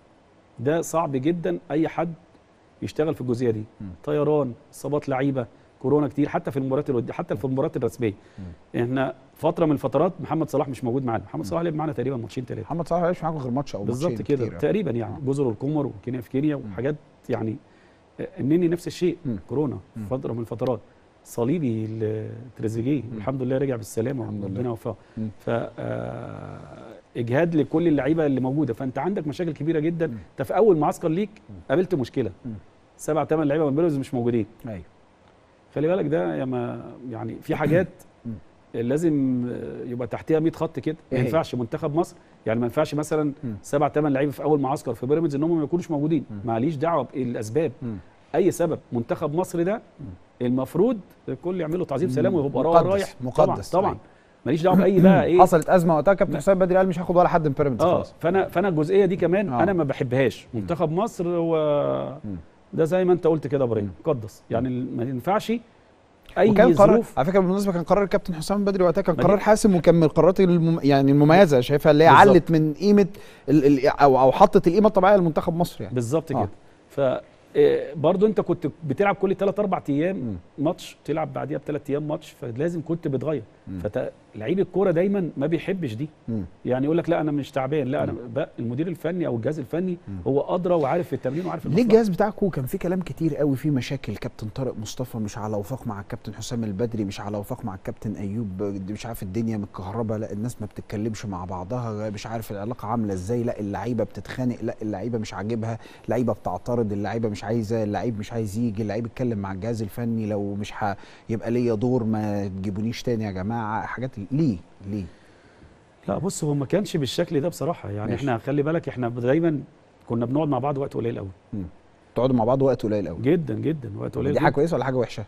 ده صعب جدا اي حد يشتغل في الجزئيه دي مم. طيران اصابات لعيبه كورونا كتير حتى في المباريات الوديه حتى في المباريات الرسميه احنا فتره من الفترات محمد صلاح مش موجود معانا محمد صلاح لعب معانا تقريبا ماتشين ثلاثه محمد صلاح ما لعبش معاكم غير ماتش او بالظبط ماتشين كده كتير. تقريبا يعني آه. جزر القمر وكينيا في كينيا وحاجات يعني آه، النني نفس الشيء مم. كورونا مم. فتره من الفترات صليبي ل- تريزيجيه الحمد لله رجع بالسلامه الحمد لله. ربنا يوفقه مم. ف آه، اجهاد لكل اللعيبه اللي موجوده فانت عندك مشاكل كبيره جدا مم. انت في اول معسكر ليك قابلت مشكله مم. سبع ثمان لعيبه من بيراميدز مش موجودين ايوه خلي بالك ده يا ما يعني في حاجات مم. لازم آه، يبقى تحتها 100 خط كده ما إيه هي؟ ينفعش منتخب مصر يعني ما ينفعش مثلا سبع ثمان لعيبه في اول معسكر في بيراميدز ان هم ما يكونوش موجودين معليش دعوه بالاسباب اي سبب منتخب مصر ده المفروض الكل يعمل له تعظيم سلام ويبقى مقدس، رايح مقدس، طبعا طبعا أيوة. ماليش دعوه باي بقى ايه حصلت ازمه وقتها كابتن حسام بدري قال مش هاخد ولا حد من بيراميدز اه خلاص فانا فانا الجزئيه دي كمان آه. انا ما بحبهاش منتخب مصر هو ده زي ما انت قلت كده يا ابراهيم مقدس يعني ال- ما ينفعش اي وكان قرار ظروف على فكره بالمناسبه كان قرار الكابتن حسام بدري وقتها كان ما دي- قرار حاسم وكان من القرارات المم... يعني المميزه شايفها اللي هي بالظبط. علت من قيمه ال... ال... او او حطت القيمه الطبيعيه لمنتخب مصر يعني بالظبط آه. كده ف آه، برضو انت كنت بتلعب كل 3 4 ايام ماتش تلعب بعديها بثلاث ايام ماتش فلازم كنت بتغير فلعيب الكوره دايما ما بيحبش دي مم. يعني يقول لك لا انا مش تعبان لا انا بقى المدير الفني او الجهاز الفني هو ادرى وعارف في التمرين وعارف ليه المصلحة. الجهاز بتاعكم كان فيه كلام كتير قوي فيه مشاكل كابتن طارق مصطفى مش على وفاق مع الكابتن حسام البدري مش على وفاق مع الكابتن ايوب مش عارف الدنيا متكهربه لا الناس ما بتتكلمش مع بعضها مش عارف العلاقه عامله ازاي لا اللعيبه بتتخانق لا اللعيبه مش عاجبها اللعيبه بتعترض اللعيبه مش عايزه اللعيب مش عايز يجي اللعيب يتكلم مع الجهاز الفني لو مش ه... يبقى ليا دور ما تجيبونيش تاني يا جماعه حاجات ليه ليه لا بص هو ما كانش بالشكل ده بصراحه يعني ماشي. احنا خلي بالك احنا دايما كنا بنقعد مع بعض وقت قليل قوي تقعدوا مع بعض وقت قليل قوي جدا جدا وقت قليل دي حاجه جداً. كويسه ولا حاجه وحشه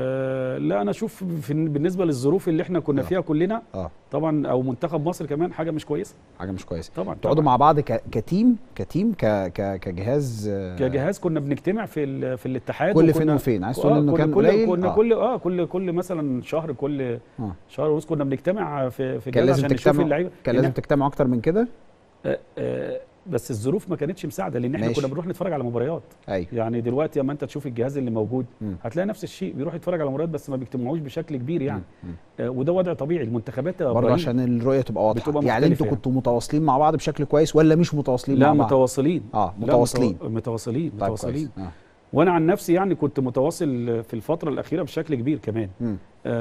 آه لا انا اشوف في بالنسبه للظروف اللي احنا كنا آه. فيها كلنا اه طبعا او منتخب مصر كمان حاجه مش كويسه حاجه مش كويسه طبعا تقعدوا طبعاً. مع بعض ك... كتيم كتيم ك... ك... كجهاز آه، كجهاز كنا بنجتمع في ال- في الاتحاد كل وكنا- فين وفين عايز تقول آه، انه كنا كان كل قليل كنا آه. كل اه كل كل مثلا شهر كل آه. شهر ونص كنا بنجتمع في في كان الجهاز لازم عشان نشوف تجتمعوا اللعيبه كان لأن لازم تجتمعوا اكتر من كده آه، آه، بس الظروف ما كانتش مساعده لان احنا ماشي. كنا بنروح نتفرج على مباريات ايوه يعني دلوقتي اما انت تشوف الجهاز اللي موجود مم. هتلاقي نفس الشيء بيروح يتفرج على مباريات بس ما بيجتمعوش بشكل كبير يعني آه وده وضع طبيعي المنتخبات يا برضه إبراهيم عشان الرؤيه تبقى واضحه بتبقى يعني مختلفة انتوا يعني. كنتوا متواصلين مع بعض بشكل كويس ولا مش متواصلين لا مع بعض متواصلين اه لا، متواصلين متوا- متواصلين طيب متواصلين كويس آه. وانا عن نفسي يعني كنت متواصل في الفتره الاخيره بشكل كبير كمان مم.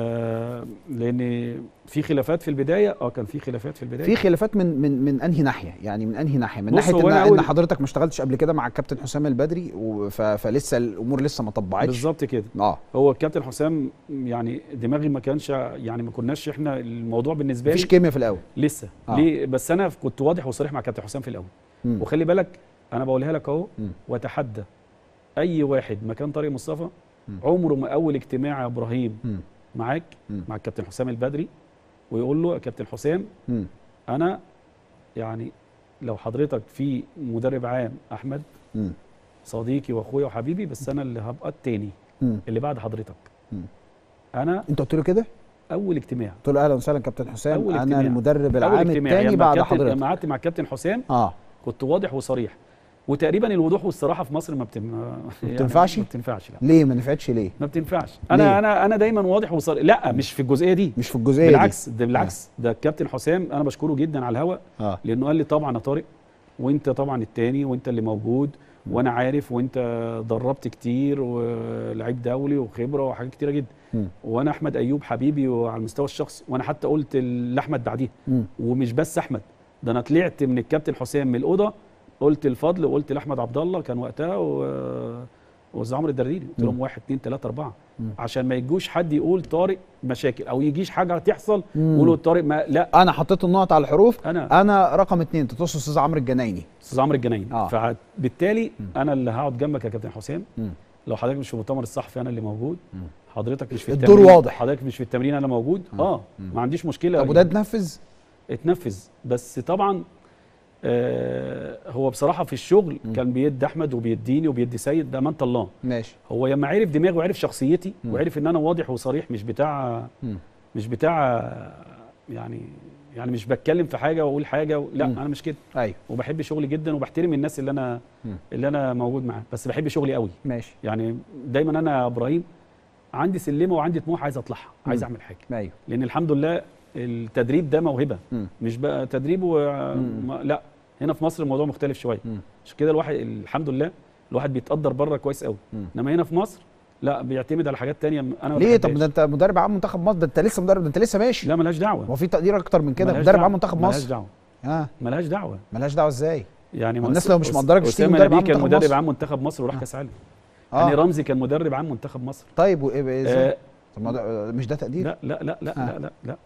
آه لان في خلافات في البدايه اه كان في خلافات في البدايه في خلافات من من من انهي ناحيه يعني من انهي ناحيه من بص، ناحيه هو ان, أنا إن أول- حضرتك ما اشتغلتش قبل كده مع الكابتن حسام البدري و- ف- فلسه الامور لسه ما طبعتش بالظبط كده اه هو الكابتن حسام يعني دماغي ما كانش يعني ما كناش احنا الموضوع بالنسبه لي مفيش كيمياء في الاول لسه آه. آه. ليه بس انا كنت واضح وصريح مع كابتن حسام في الاول مم. وخلي بالك انا بقولها لك اهو مم. واتحدى اي واحد مكان طارق مصطفى عمره ما اول اجتماع يا ابراهيم مم. معاك مم. مع الكابتن حسام البدري ويقول له يا كابتن حسام مم. انا يعني لو حضرتك في مدرب عام احمد مم. صديقي واخويا وحبيبي بس انا اللي هبقى التاني مم. اللي بعد حضرتك مم. انا انت قلت له كده اول اجتماع قلت له اهلا وسهلا كابتن حسام أول انا اجتماع. المدرب اول العام اجتماع الثاني لما بعد كابتن- حضرتك لما قعدت مع الكابتن حسام اه كنت واضح وصريح وتقريبا الوضوح والصراحه في مصر ما بتم... ما بتنفعش؟ ما بتنفعش لا ليه ما نفعتش ليه ما بتنفعش ليه؟ انا انا انا دايما واضح وصريح لا مش في الجزئيه دي مش في الجزئيه بالعكس ده بالعكس ده الكابتن حسام انا بشكره جدا على الهواء دي اه لانه قال لي طبعا يا طارق وانت طبعا التاني وانت اللي موجود وانا عارف وانت دربت كتير ولعيب دولي وخبره وحاجات كتيره جدا مم. وانا احمد ايوب حبيبي وعلى المستوى الشخصي وانا حتى قلت لاحمد بعديها مم. ومش بس احمد ده انا طلعت من الكابتن حسام من الاوضه قلت الفضل وقلت لاحمد عبد الله كان وقتها و... واستاذ عمرو الدرديري قلت لهم واحد اثنين ثلاثه اربعه عشان ما يجوش حد يقول طارق مشاكل او يجيش حاجه تحصل يقولوا طارق ما لا انا حطيت النقط على الحروف انا انا رقم اثنين تقصد استاذ عمرو الجنايني استاذ عمرو الجنايني آه. فبالتالي انا اللي هقعد جنبك يا كابتن حسام مم. لو حضرتك مش في المؤتمر الصحفي انا اللي موجود حضرتك مش في الدور التمرين واضح. حضرتك مش في التمرين انا موجود اه ما عنديش مشكله طب وده اتنفذ اتنفذ بس طبعا آه هو بصراحه في الشغل كان بيدي احمد وبيديني وبيدي سيد بامانه الله ماشي هو لما عرف دماغي وعرف شخصيتي وعرف ان انا واضح وصريح مش بتاع مم. مش بتاع يعني يعني مش بتكلم في حاجه واقول حاجه و... لا مم. انا مش كده ايوه وبحب شغلي جدا وبحترم الناس اللي انا مم. اللي انا موجود معاها بس بحب شغلي قوي ماشي يعني دايما انا يا ابراهيم عندي سلمه وعندي طموح عايز اطلعها عايز اعمل حاجه ايوه لان الحمد لله التدريب ده موهبه مم. مش بقى تدريب و... ما... لا هنا في مصر الموضوع مختلف شويه مم. عشان كده الواحد الحمد لله الواحد بيتقدر بره كويس قوي مم. انما هنا في مصر لا بيعتمد على حاجات تانية انا ما ليه طب بحبهاش. ده انت مدرب عام منتخب مصر ده انت لسه مدرب ده انت لسه ماشي لا ملهاش دعوه هو في تقدير اكتر من كده ملهاش مدرب دعوة. عام منتخب ملهاش مصر دعوه اه ملهاش دعوه ملهاش دعوه ازاي يعني ما الناس مصر- لو مش أس- مقدرك تشتري أسامة مدرب نبيه عام كان منتخب مدرب مصر. عام منتخب مصر وراح كاس عالم اه يعني رمزي كان مدرب عام منتخب مصر طيب وايه ازاي آه طب ما ده- مش ده تقدير لا لا لا لا آه. لا لا لا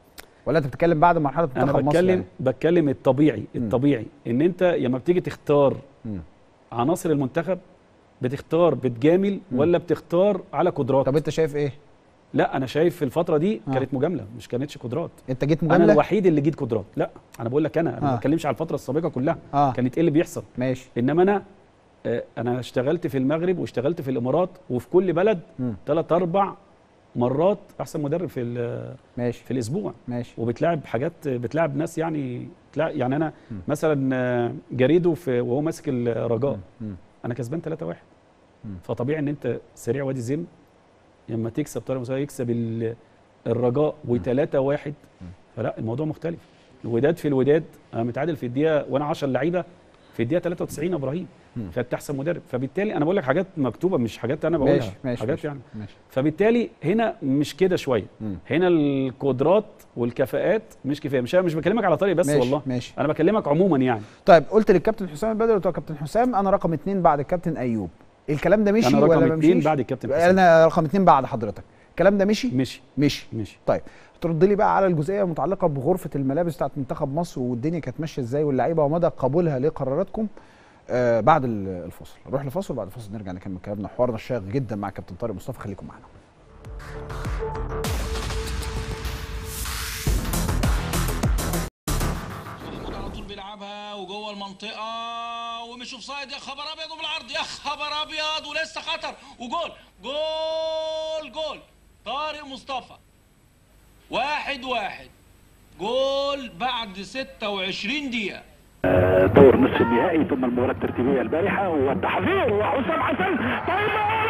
ولا انت بتتكلم بعد مرحله انا منتخب مصر بتكلم يعني؟ بتكلم الطبيعي مم. الطبيعي ان انت لما بتيجي تختار مم. عناصر المنتخب بتختار بتجامل مم. ولا بتختار على قدرات طب انت شايف ايه لا انا شايف في الفتره دي آه. كانت مجامله مش كانتش قدرات انت جيت انا مجامله الوحيد اللي جيت قدرات لا انا بقول لك انا انا آه. ما بتكلمش على الفتره السابقه كلها اه كانت ايه اللي بيحصل ماشي انما انا آه، انا اشتغلت في المغرب واشتغلت في الامارات وفي كل بلد مم. ثلاث اربع مرات احسن مدرب في ال- ماشي في الاسبوع ماشي وبتلاعب حاجات بتلاعب ناس يعني بتلاعب يعني انا مم. مثلا آه، جريدو في وهو ماسك الرجاء مم. انا كسبان 3 1 مم. فطبيعي ان انت سريع وادي زم لما تكسب طارق مساوي يكسب ال- الرجاء و3 1 فلا الموضوع مختلف الوداد في الوداد انا متعادل في الدقيقه وانا 10 لعيبه في الدقيقه 93 يا ابراهيم مم. خدت احسن مدرب فبالتالي انا بقول لك حاجات مكتوبه مش حاجات انا بقولها ماشي ماشي حاجات ماشي. يعني ماشي فبالتالي هنا مش كده شويه مم. هنا القدرات والكفاءات مش كفايه مش مش بكلمك على طريق بس ماشي والله ماشي انا بكلمك عموما يعني طيب قلت للكابتن حسام البدري قلت له يا كابتن حسام انا رقم اتنين بعد الكابتن ايوب الكلام ده مشي انا ولا رقم ما اثنين مشيش؟ بعد الكابتن حسام انا رقم اتنين بعد حضرتك الكلام ده مشي مشي مشي مشي طيب ترد لي بقى على الجزئيه المتعلقه بغرفه الملابس بتاعت منتخب مصر والدنيا كانت ماشيه ازاي واللعيبه ومدى قبولها لقراراتكم آه بعد ال- الفاصل نروح لفاصل وبعد الفاصل نرجع نكمل كلامنا حوارنا الشاق جدا مع كابتن طارق مصطفى خليكم معانا على طول بيلعبها وجوه المنطقه ومش اوف سايد يا خبر ابيض وبالعرض يا خبر ابيض ولسه خطر وجول جول جول طارق مصطفى واحد واحد جول بعد 26 دقيقه دور نصف النهائي ثم المباراة الترتيبية البارحة والتحذير وحسام حسن طيب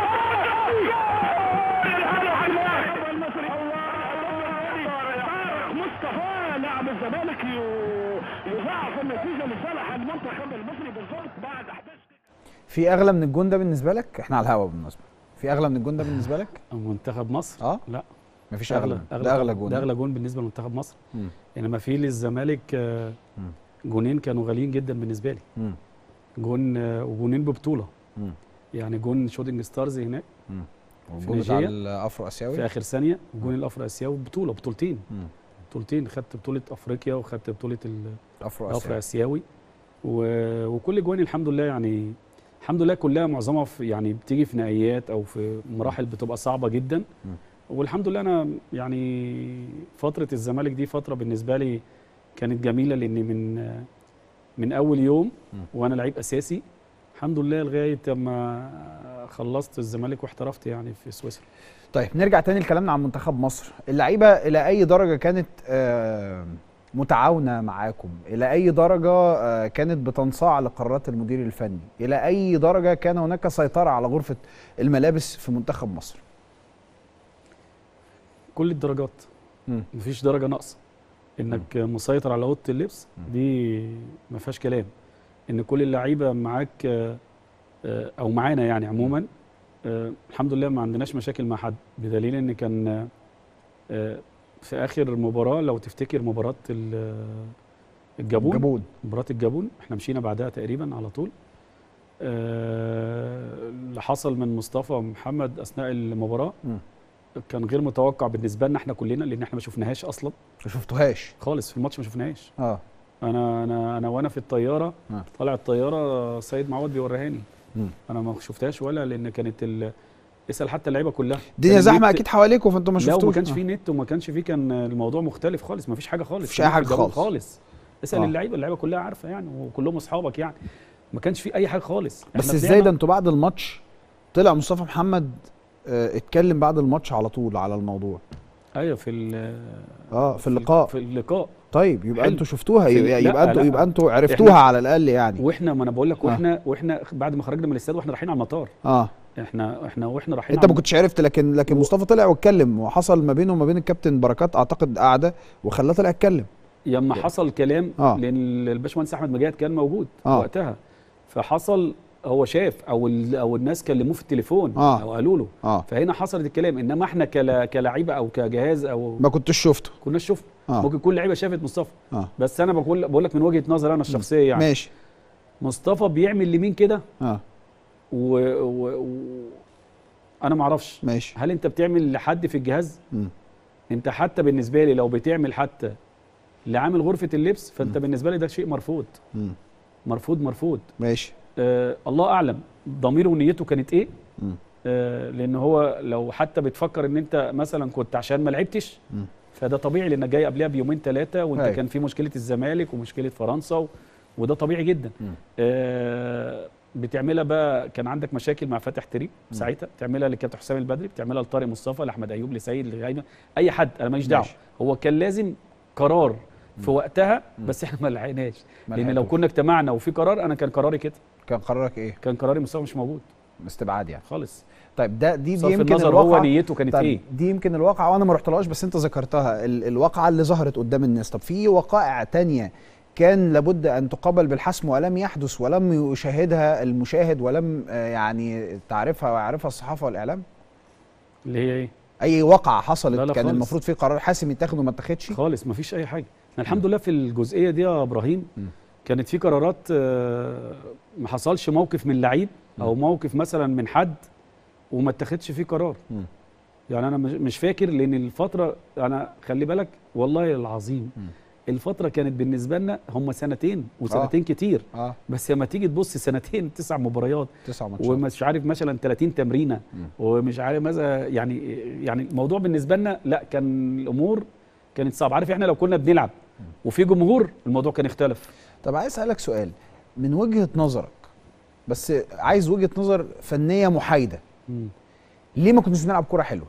مصطفى لاعب الزمالك يضاعف النتيجة لصالح المنتخب المصري بالضبط بعد احداث في اغلى من الجون ده بالنسبه لك احنا على الهوا بالمناسبه في اغلى من الجون ده بالنسبه لك منتخب مصر اه لا مفيش اغلى اغلى ده اغلى جون ده اغلى جون بالنسبه لمنتخب مصر مم. انما في للزمالك آه، مم. جونين كانوا غاليين جدا بالنسبه لي مم. جون آه، وجونين ببطوله مم. يعني جون شوتنج ستارز هناك والجون بتاع نيجيريا الافرو اسيوي في اخر ثانيه وجون الافرو اسيوي بطوله بطولتين مم. بطولتين خدت بطوله افريقيا وخدت بطوله ال- الافرو الافرو اسيوي اسيوي و- وكل جواني الحمد لله يعني الحمد لله كلها معظمها في يعني بتيجي في نهائيات او في مراحل بتبقى صعبه جدا م. والحمد لله انا يعني فتره الزمالك دي فتره بالنسبه لي كانت جميله لان من من اول يوم م. وانا لعيب اساسي الحمد لله لغايه ما خلصت الزمالك واحترفت يعني في سويسرا طيب نرجع تاني لكلامنا عن منتخب مصر اللعيبه الى اي درجه كانت آه، متعاونه معاكم الى اي درجه آه، كانت بتنصاع لقرارات المدير الفني الى اي درجه كان هناك سيطره على غرفه الملابس في منتخب مصر كل الدرجات مم. مفيش درجه ناقصه انك مسيطر على اوضه اللبس دي ما فيهاش كلام ان كل اللعيبه معاك آه، آه، او معانا يعني عموما آه، الحمد لله ما عندناش مشاكل مع حد بدليل ان كان آه، آه، في اخر مباراه لو تفتكر مباراه ال- الجابون جابون مباراه الجابون احنا مشينا بعدها تقريبا على طول آه، اللي حصل من مصطفى ومحمد اثناء المباراه مم. كان غير متوقع بالنسبه لنا احنا كلنا لان احنا ما شفناهاش اصلا ما شفتوهاش خالص في الماتش ما شفناهاش اه انا انا انا وانا في الطياره آه. طالع الطياره سيد معوض بيوريهاني مم. انا ما شفتهاش ولا لان كانت ال... اسال حتى اللعيبه كلها الدنيا كان زحمه النت- اكيد حواليكم فانتم ما لا شفتوش وما كانش آه. فيه نت وما كانش فيه كان الموضوع مختلف خالص ما فيش حاجه خالص مفيش أي حاجة في الجو خالص. خالص اسال آه. اللعيبه اللعيبه كلها عارفه يعني وكلهم اصحابك يعني ما كانش فيه اي حاجه خالص بس إحنا ازاي طلعنا- ده انتوا بعد الماتش طلع مصطفى محمد آه، اتكلم بعد الماتش على طول على الموضوع ايوه في ال- اه في اللقاء في اللقاء طيب يبقى حلو. انتوا شفتوها في- يبقى, لا، يبقى انتوا لا. يبقى انتوا عرفتوها إحنا- على الاقل يعني واحنا ما انا بقول لك آه. واحنا واحنا بعد ما خرجنا من الاستاد واحنا رايحين على المطار اه احنا احنا واحنا رايحين انت على ما كنتش عرفت لكن لكن مصطفى طلع واتكلم وحصل ما بينه وما بين الكابتن بركات اعتقد قعده وخلاه طلع اتكلم لما حصل كلام آه. لان الباشمهندس احمد مجاهد كان موجود آه. وقتها فحصل هو شاف او ال- او الناس كلموه في التليفون آه. او قالوا له اه فهنا حصلت الكلام انما احنا كلا كلاعيبه او كجهاز او ما كنتش شفته كناش شفنا آه. ممكن كل لعيبه شافت مصطفى اه بس انا بقول بقول لك من وجهه نظري انا الشخصيه يعني ماشي مصطفى بيعمل لمين كده اه و... و... و... انا ما اعرفش ماشي هل انت بتعمل لحد في الجهاز مم. انت حتى بالنسبه لي لو بتعمل حتى اللي عامل غرفه اللبس فانت بالنسبه لي ده شيء مرفوض مم. مرفوض مرفوض ماشي آه الله اعلم ضميره ونيته كانت ايه مم. آه لان هو لو حتى بتفكر ان انت مثلا كنت عشان ما لعبتش مم. فده طبيعي لانك جاي قبلها بيومين ثلاثه وانت أيوة. كان في مشكله الزمالك ومشكله فرنسا و... وده طبيعي جدا مم. آه بتعملها بقى كان عندك مشاكل مع فاتح تريب ساعتها بتعملها لكابتن حسام البدري بتعملها لطارق مصطفى لاحمد ايوب لسيد لغايبه اي حد انا ماليش دعوه ماشي. هو كان لازم قرار في وقتها بس احنا ما لحقناش ما لان لو لحقتوش. كنا اجتمعنا وفي قرار انا كان قراري كده كان قرارك ايه كان قراري مصطفى مش موجود استبعاد يعني خالص طيب ده دي دي صرف يمكن النظر هو الواقعة نيته كانت طيب ايه دي يمكن الواقعة وانا ما رحتلهاش بس انت ذكرتها ال- الواقعة اللي ظهرت قدام الناس طب في وقائع تانية كان لابد ان تقابل بالحسم ولم يحدث ولم يشاهدها المشاهد ولم آه، يعني تعرفها ويعرفها الصحافة والاعلام اللي هي ايه اي واقعة حصلت لا لا كان خالص. المفروض في قرار حاسم يتاخد وما اتاخدش خالص مفيش اي حاجه احنا الحمد لله في الجزئيه دي يا ابراهيم مم. كانت في قرارات آه، ما حصلش موقف من لعيب او موقف مثلا من حد وما اتخذش فيه قرار مم. يعني انا مش- مش فاكر لان الفتره انا خلي بالك والله العظيم مم. الفتره كانت بالنسبه لنا هم سنتين وسنتين كتير اه بس لما تيجي تبص سنتين تسع مباريات تسع ماتشات ومش عارف مثلا 30 تمرينه مم. ومش عارف ماذا يعني يعني الموضوع بالنسبه لنا لا كان الامور كانت صعبه عارف احنا لو كنا بنلعب وفي جمهور الموضوع كان اختلف طب عايز اسالك سؤال من وجهة نظرك بس عايز وجهة نظر فنية محايدة ليه ما كناش بنلعب كرة حلوة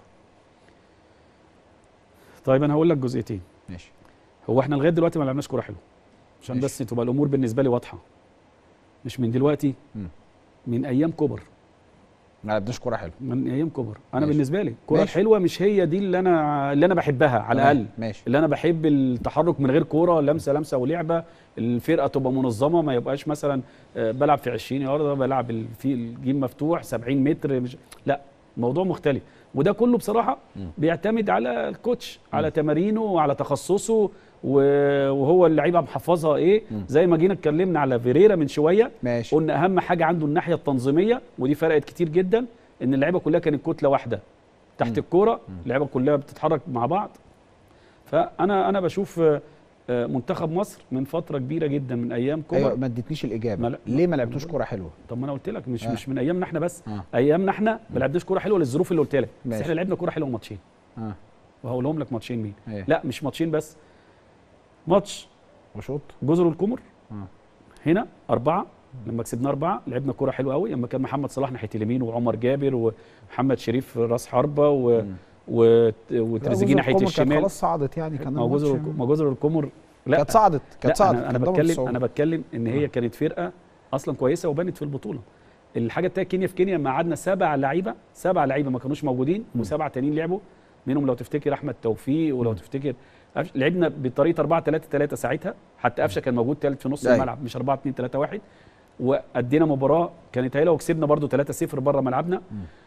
طيب انا هقول لك جزئيتين ماشي هو احنا لغايه دلوقتي ما لعبناش كوره حلوه عشان ماشي. بس تبقى الامور بالنسبه لي واضحه مش من دلوقتي مم. من ايام كبر ما لعبناش كرة حلوة من ايام كبر انا ماشي. بالنسبه لي الكوره ماشي. الحلوه مش هي دي اللي انا اللي انا بحبها على تمام. الاقل ماشي اللي انا بحب التحرك من غير كوره لمسه لمسه ولعبه الفرقه تبقى منظمه ما يبقاش مثلا آه، بلعب في 20 يارده بلعب ال- في الجيم مفتوح 70 متر مش لا الموضوع مختلف وده كله بصراحه مم. بيعتمد على الكوتش على تمارينه وعلى تخصصه و- وهو اللعيبه محفظها ايه مم. زي ما جينا اتكلمنا على فيريرا من شويه ماشي قلنا اهم حاجه عنده الناحيه التنظيميه ودي فرقت كتير جدا ان اللعيبه كلها كانت كتله واحده تحت مم. الكوره اللعيبه كلها بتتحرك مع بعض فانا انا بشوف آه، آه، منتخب مصر من فتره كبيره جدا من ايام كوبر ايوه ما اديتنيش الاجابه ما لا- ليه ما لعبتوش كرة حلوة طب ما انا قلت لك مش آه. مش من ايامنا احنا بس اه ايامنا احنا ما لعبناش كوره حلوه للظروف اللي قلت لك بس ماشي. احنا لعبنا كوره حلوه ماتشين اه وهقولهم لك ماتشين مين ايه لا مش ماتشين بس ماتش وشوط جزر القمر آه. هنا أربعة لما كسبنا أربعة لعبنا كرة حلوة قوي لما كان محمد صلاح ناحية اليمين وعمر جابر ومحمد شريف راس حربة و... مم. و... وتريزيجيه لا، ناحية جزر القمر كانت الشمال خلاص صعدت يعني كان ما هو الماتش- جزر الق- ما جزر القمر لا كانت صعدت لا كانت صعدت أنا, أنا كانت ضمن بتكلم الصعود. أنا بتكلم إن هي كانت فرقة أصلا كويسة وبانت في البطولة الحاجة التانية كينيا في كينيا ما قعدنا سبع لعيبة سبع لعيبة ما كانوش موجودين وسبع تانيين لعبوا منهم لو تفتكر أحمد توفيق ولو تفتكر أفش- لعبنا بطريقه 4 3 3 ساعتها حتى قفشه كان موجود ثالث في نص أيوة. الملعب مش 4 2 3 1 وادينا مباراه كانت هايله وكسبنا برضو 3 0 بره ملعبنا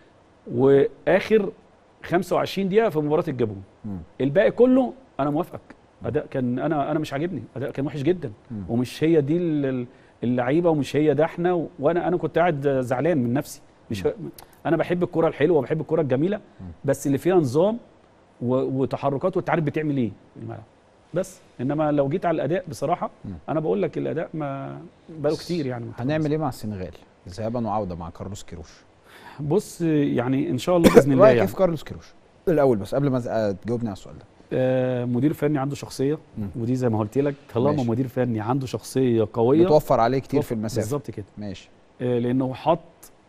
واخر 25 دقيقه في مباراه الجابون مم. الباقي كله انا موافقك اداء كان انا انا مش عاجبني اداء كان وحش جدا مم. ومش هي دي ال- ال- اللعيبه ومش هي ده احنا و- وانا انا كنت قاعد زعلان من نفسي مش انا بحب الكره الحلوه وبحب الكره الجميله بس اللي فيها نظام و- وتحركات وانت عارف بتعمل ايه في الملعب بس انما لو جيت على الاداء بصراحه مم. انا بقول لك الاداء ما بقاله كتير يعني هنعمل ايه مع السنغال ذهابا وعوده مع كارلوس كيروش بص يعني ان شاء الله باذن الله رايك ايه يعني في كارلوس كيروش الاول بس قبل ما ز- تجاوبني على السؤال ده آه مدير فني عنده شخصيه مم. ودي زي ما قلت لك طالما ماشي. مدير فني عنده شخصيه قويه بتوفر عليه كتير في توفر- المسافه بالظبط كده ماشي آه لانه حط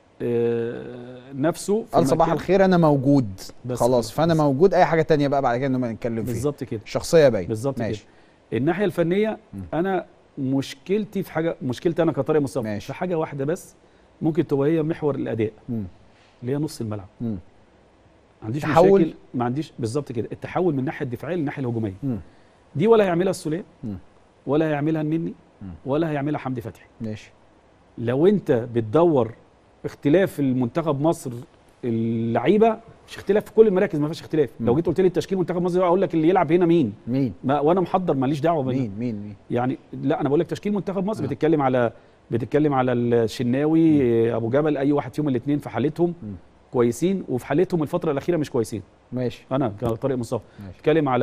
آه نفسه في قال صباح مكان- الخير انا موجود بس خلاص كده. فانا بس- موجود اي حاجه تانية بقى بعد كده نبقى نتكلم فيها بالظبط كده الشخصيه باينه بالظبط كده ماشي الناحيه الفنيه مم. انا مشكلتي في حاجه مشكلتي انا كطارق مصطفى ماشي. في حاجه واحده بس ممكن تبقى هي محور الاداء مم. اللي هي نص الملعب مم. ما عنديش تحول؟ مشاكل ما عنديش بالظبط كده التحول من الناحيه الدفاعيه للناحيه الهجوميه مم. دي ولا هيعملها السوليه مم. ولا هيعملها النني مم. ولا هيعملها حمدي فتحي ماشي لو انت بتدور اختلاف المنتخب مصر اللعيبه مش اختلاف في كل المراكز ما فيش اختلاف مم. لو جيت قلت لي التشكيل منتخب مصر اقول لك اللي يلعب هنا مين مين ما وانا محضر ماليش دعوه بال- مين مين مين يعني لا انا بقول لك تشكيل منتخب مصر آه. بتتكلم على بتتكلم على الشناوي ابو جبل اي واحد فيهم الاثنين في حالتهم مم. كويسين وفي حالتهم الفتره الاخيره مش كويسين ماشي انا كطارق مصطفى ماشي بتكلم على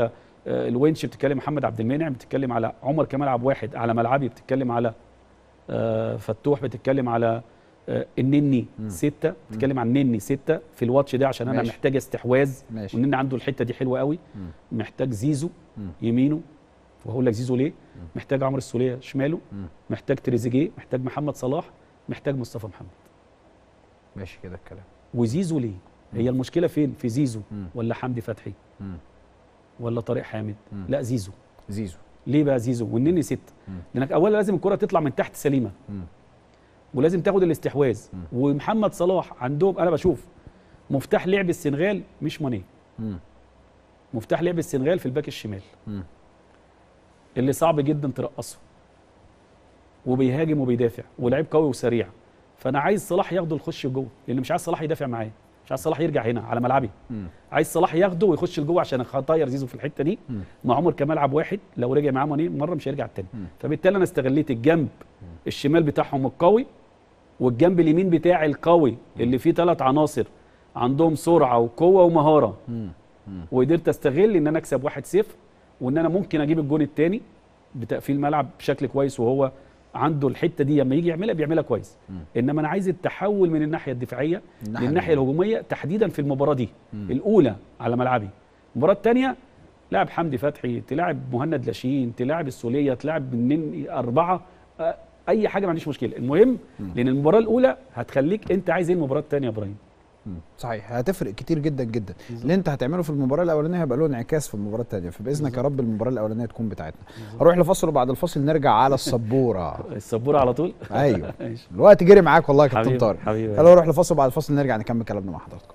آه، الونش بتتكلم محمد عبد المنعم بتتكلم على عمر كمال عبد واحد على ملعبي بتتكلم على آه، فتوح بتتكلم على آه، النني ستة بتتكلم عن النني ستة في الواتش ده عشان انا ماشي. محتاج استحواذ ماشي. والنني عنده الحته دي حلوه قوي محتاج زيزو يمينه وهقول لك زيزو ليه محتاج عمرو السوليه شماله محتاج تريزيجيه محتاج محمد صلاح محتاج مصطفى محمد ماشي كده الكلام وزيزو ليه هي المشكله فين في زيزو ولا حمدي فتحي ولا طارق حامد لا زيزو زيزو ليه بقى زيزو والنني ستة لانك اولا لازم الكره تطلع من تحت سليمه ولازم تاخد الاستحواذ ومحمد صلاح عندهم انا بشوف مفتاح لعب السنغال مش ماني مفتاح لعب السنغال في الباك الشمال اللي صعب جدا ترقصه وبيهاجم وبيدافع ولعيب قوي وسريع فانا عايز صلاح ياخده يخش جوه لان مش عايز صلاح يدافع معايا مش عايز صلاح يرجع هنا على ملعبي عايز صلاح ياخده ويخش لجوه عشان اطير زيزو في الحته دي مع عمر كمال عبد واحد لو رجع معاه ماني مره مش هيرجع التاني فبالتالي انا استغليت الجنب الشمال بتاعهم القوي والجنب اليمين بتاعي القوي اللي فيه ثلاث عناصر عندهم سرعه وقوه ومهاره وقدرت استغل ان انا اكسب 1-0 وان انا ممكن اجيب الجون الثاني بتقفيل ملعب بشكل كويس وهو عنده الحته دي لما يجي يعملها بيعملها كويس انما انا عايز التحول من الناحيه الدفاعيه الناحية للناحيه الهجوميه تحديدا في المباراه دي الاولى على ملعبي المباراه الثانيه لاعب حمدي فتحي تلاعب مهند لاشين تلاعب السوليه تلاعب النني اربعه آه، اي حاجه ما عنديش مشكله المهم لان المباراه الاولى هتخليك انت عايز ايه المباراه الثانيه يا ابراهيم صحيح هتفرق كتير جدا جدا اللي انت هتعمله في المباراه الاولانيه هيبقى له انعكاس في المباراه الثانيه فباذنك يا رب المباراه الاولانيه تكون بتاعتنا هروح لفاصل وبعد الفاصل نرجع على السبوره السبوره على طول ايوه ماشي. الوقت جري معاك والله يا كابتن حبيبي- طارق حبيبي. يلا نروح لفاصل وبعد الفاصل نرجع نكمل كلامنا مع حضراتكم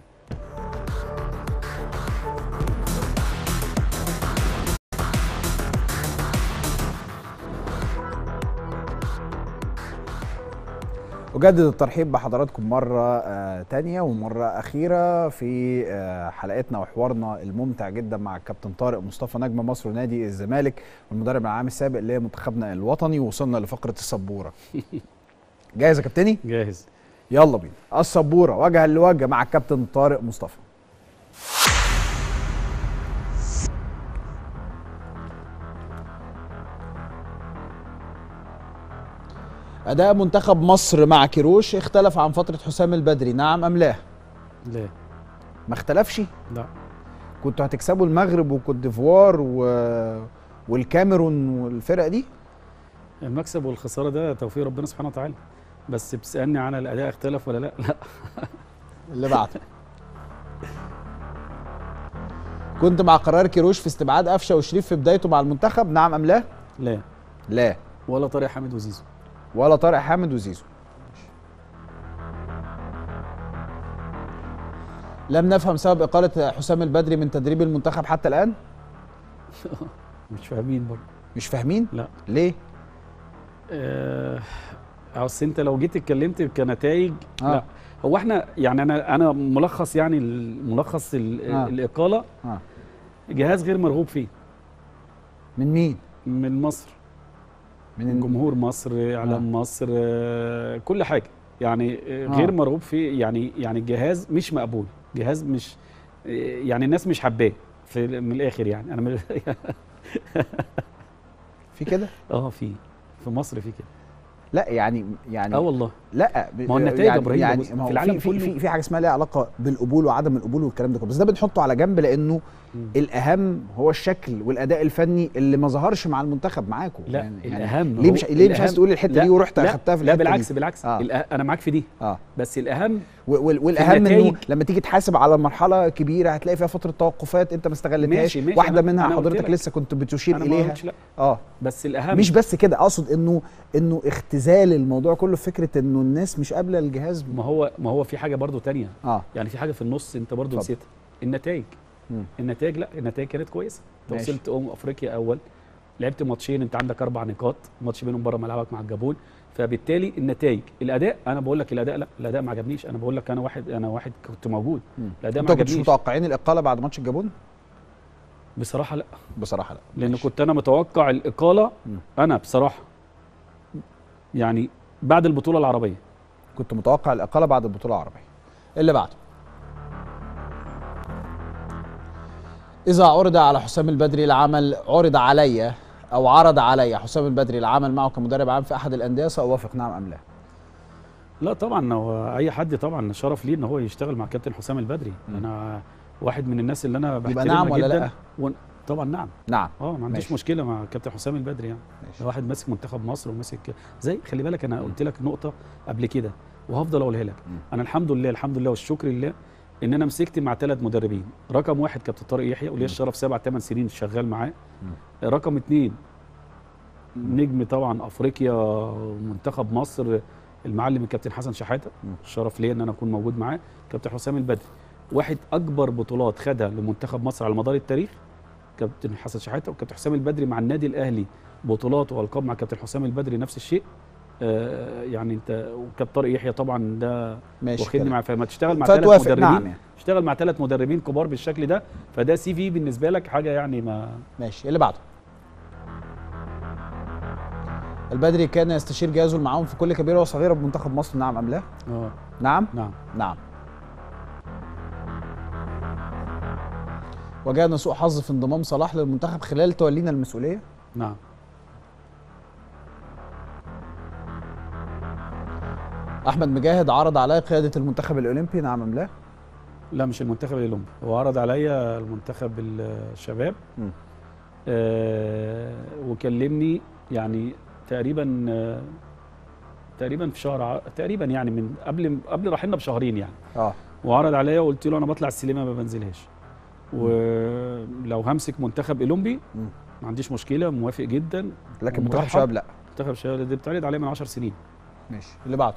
أجدد الترحيب بحضراتكم مرة آه تانية ومرة أخيرة في آه حلقتنا وحوارنا الممتع جدا مع الكابتن طارق مصطفى نجم مصر ونادي الزمالك والمدرب العام السابق لمنتخبنا الوطني ووصلنا لفقرة السبورة جاهز يا كابتني؟ جاهز يلا بينا السبورة وجها لوجه مع الكابتن طارق مصطفى أداء منتخب مصر مع كيروش اختلف عن فترة حسام البدري نعم أم لا؟ لا ما اختلفش؟ لا كنتوا هتكسبوا المغرب وكوت ديفوار و... والكاميرون والفرق دي؟ المكسب والخساره ده توفيق ربنا سبحانه وتعالى بس بتسالني عن الاداء اختلف ولا لا لا اللي بعده كنت مع قرار كيروش في استبعاد قفشه وشريف في بدايته مع المنتخب نعم ام لا؟ لا لا ولا طارق حامد وزيزو ولا طارق حامد وزيزو لم نفهم سبب إقالة حسام البدري من تدريب المنتخب حتى الآن مش فاهمين برضه مش فاهمين لا ليه آه، اصل انت لو جيت اتكلمت كنتائج آه. لا هو احنا يعني انا انا ملخص يعني الملخص ال- آه. الاقاله آه. جهاز غير مرغوب فيه من مين من مصر من من جمهور مصر اعلام مصر آه، كل حاجه يعني آه، غير آه. مرغوب فيه يعني يعني الجهاز مش مقبول جهاز مش آه، يعني الناس مش حباه في من الاخر يعني انا من- في كده اه في في مصر في كده لا يعني يعني اه والله لا ب- ما هو النتائج يا يعني, إبراهيم يعني بص، ما هو في العالم في, كله. في, في حاجه اسمها ليها علاقه بالقبول وعدم القبول والكلام ده كله بس ده بنحطه على جنب لانه الاهم هو الشكل والاداء الفني اللي ما ظهرش مع المنتخب معاكم لا يعني الاهم ليه هو مش ليه مش عايز الأهم- تقول الحته لا، دي ورحت لا، اخدتها في لا الحته بالعكس دي. بالعكس آه. الأه- انا معاك في دي اه بس الاهم و- وال- والاهم انه النتائج. لما تيجي تحاسب على مرحله كبيره هتلاقي فيها فتره توقفات انت ما استغلتهاش ماشي، ماشي، واحده أنا- منها أنا قلت حضرتك لك. لسه كنت بتشير انا ما اليها قلتش لا اه بس الاهم مش بس كده اقصد انه انه اختزال الموضوع كله في فكره انه الناس مش قابله الجهاز ما هو ما هو في حاجه برضو تانية اه يعني في حاجه في النص انت برضو اتفضل. نسيتها النتائج مم. النتائج لا النتائج كانت كويسه انت ماشي. وصلت امم افريقيا اول لعبت ماتشين انت عندك اربع نقاط ماتش منهم بره ملعبك مع الجابون فبالتالي النتائج الاداء انا بقول لك الاداء لا الاداء ما عجبنيش انا بقول لك انا واحد انا واحد كنت موجود الاداء ما انتوا كنتش عجبنيش متوقعين الاقاله بعد ماتش الجابون بصراحه لا بصراحه لا لان ماشي. كنت انا متوقع الاقاله مم. انا بصراحه يعني بعد البطوله العربيه كنت متوقع الاقاله بعد البطوله العربيه اللي بعده اذا عرض على حسام البدري العمل عرض علي او عرض علي حسام البدري العمل معه كمدرب عام في احد الانديه ساوافق نعم ام لا لا طبعا هو اي حد طبعا شرف ليه ان هو يشتغل مع كابتن حسام البدري انا واحد من الناس اللي انا بحترمها نعم ولا جدا لأ؟ و... طبعا نعم نعم اه ما عنديش ماشي. مشكله مع كابتن حسام البدري يعني ماشي. ده واحد ماسك منتخب مصر وماسك زي خلي بالك انا قلت لك نقطه قبل كده وهفضل اقولها لك انا الحمد لله الحمد لله والشكر لله ان انا مسكت مع ثلاث مدربين رقم واحد كابتن طارق يحيى وليا الشرف سبع ثمان سنين شغال معاه رقم اثنين نجم طبعا افريقيا ومنتخب مصر المعلم الكابتن حسن شحاته الشرف ليا ان انا اكون موجود معاه كابتن حسام البدري واحد اكبر بطولات خدها لمنتخب مصر على مدار التاريخ كابتن حسن شحاته وكابتن حسام البدري مع النادي الاهلي بطولات والقاب مع كابتن حسام البدري نفس الشيء آه يعني انت وكابتن طارق يحيى طبعا ده ماشي واخدني كده. مع فما تشتغل مع ثلاث فتوافق مدربين نعم يعني. تشتغل مع ثلاث مدربين كبار بالشكل ده فده سي في بالنسبه لك حاجه يعني ما ماشي اللي بعده البدري كان يستشير جهازه المعاون في كل كبيره وصغيره بمنتخب مصر نعم ام لا اه نعم نعم نعم وجاءنا سوء حظ في انضمام صلاح للمنتخب خلال تولينا المسؤوليه نعم احمد مجاهد عرض علي قياده المنتخب الاولمبي نعم ام لا لا مش المنتخب الاولمبي هو عرض عليا المنتخب الشباب مم. آه وكلمني يعني تقريبا آه تقريبا في شهر ع- تقريبا يعني من قبل قبل رحيلنا بشهرين يعني اه وعرض عليا وقلت له انا بطلع السلمه ما بنزلهاش ولو همسك منتخب اولمبي مم. ما عنديش مشكله موافق جدا لكن منتخب ومرحب. شباب لا منتخب شباب دي بتعرض عليا من 10 سنين ماشي اللي بعده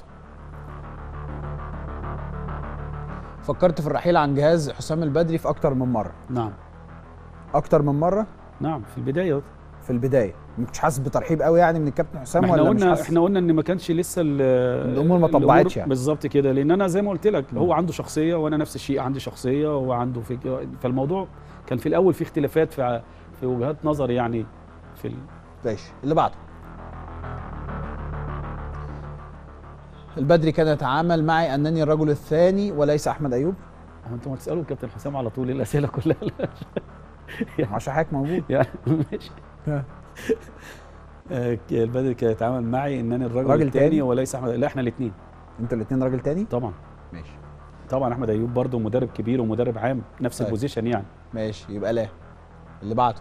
فكرت في الرحيل عن جهاز حسام البدري في اكتر من مره نعم اكتر من مره نعم في البدايه في البدايه ما كنتش حاسس بترحيب قوي يعني من الكابتن حسام ما احنا ولا مش قلنا حاسس احنا قلنا ان ما كانش لسه ال- الأمور ما طبعتش يعني. بالظبط كده لان انا زي ما قلت لك هو عنده شخصيه وانا نفس الشيء عندي شخصيه وهو عنده فكره فالموضوع كان في الاول في اختلافات في ع- في وجهات نظر يعني في ال... ماشي اللي بعده البدري كان يتعامل معي انني الرجل الثاني وليس احمد ايوب هو انتوا ما تسالوا الكابتن حسام على طول الاسئله كلها لا. عشان حضرتك موجود يعني ماشي آه، البدري كان يتعامل معي ان انا الراجل راجل الثاني تاني؟ وليس احمد لا احنا الاثنين انتوا الاثنين راجل تاني طبعا ماشي طبعا احمد ايوب برضه مدرب كبير ومدرب عام نفس طيب. البوزيشن يعني ماشي يبقى لا اللي بعده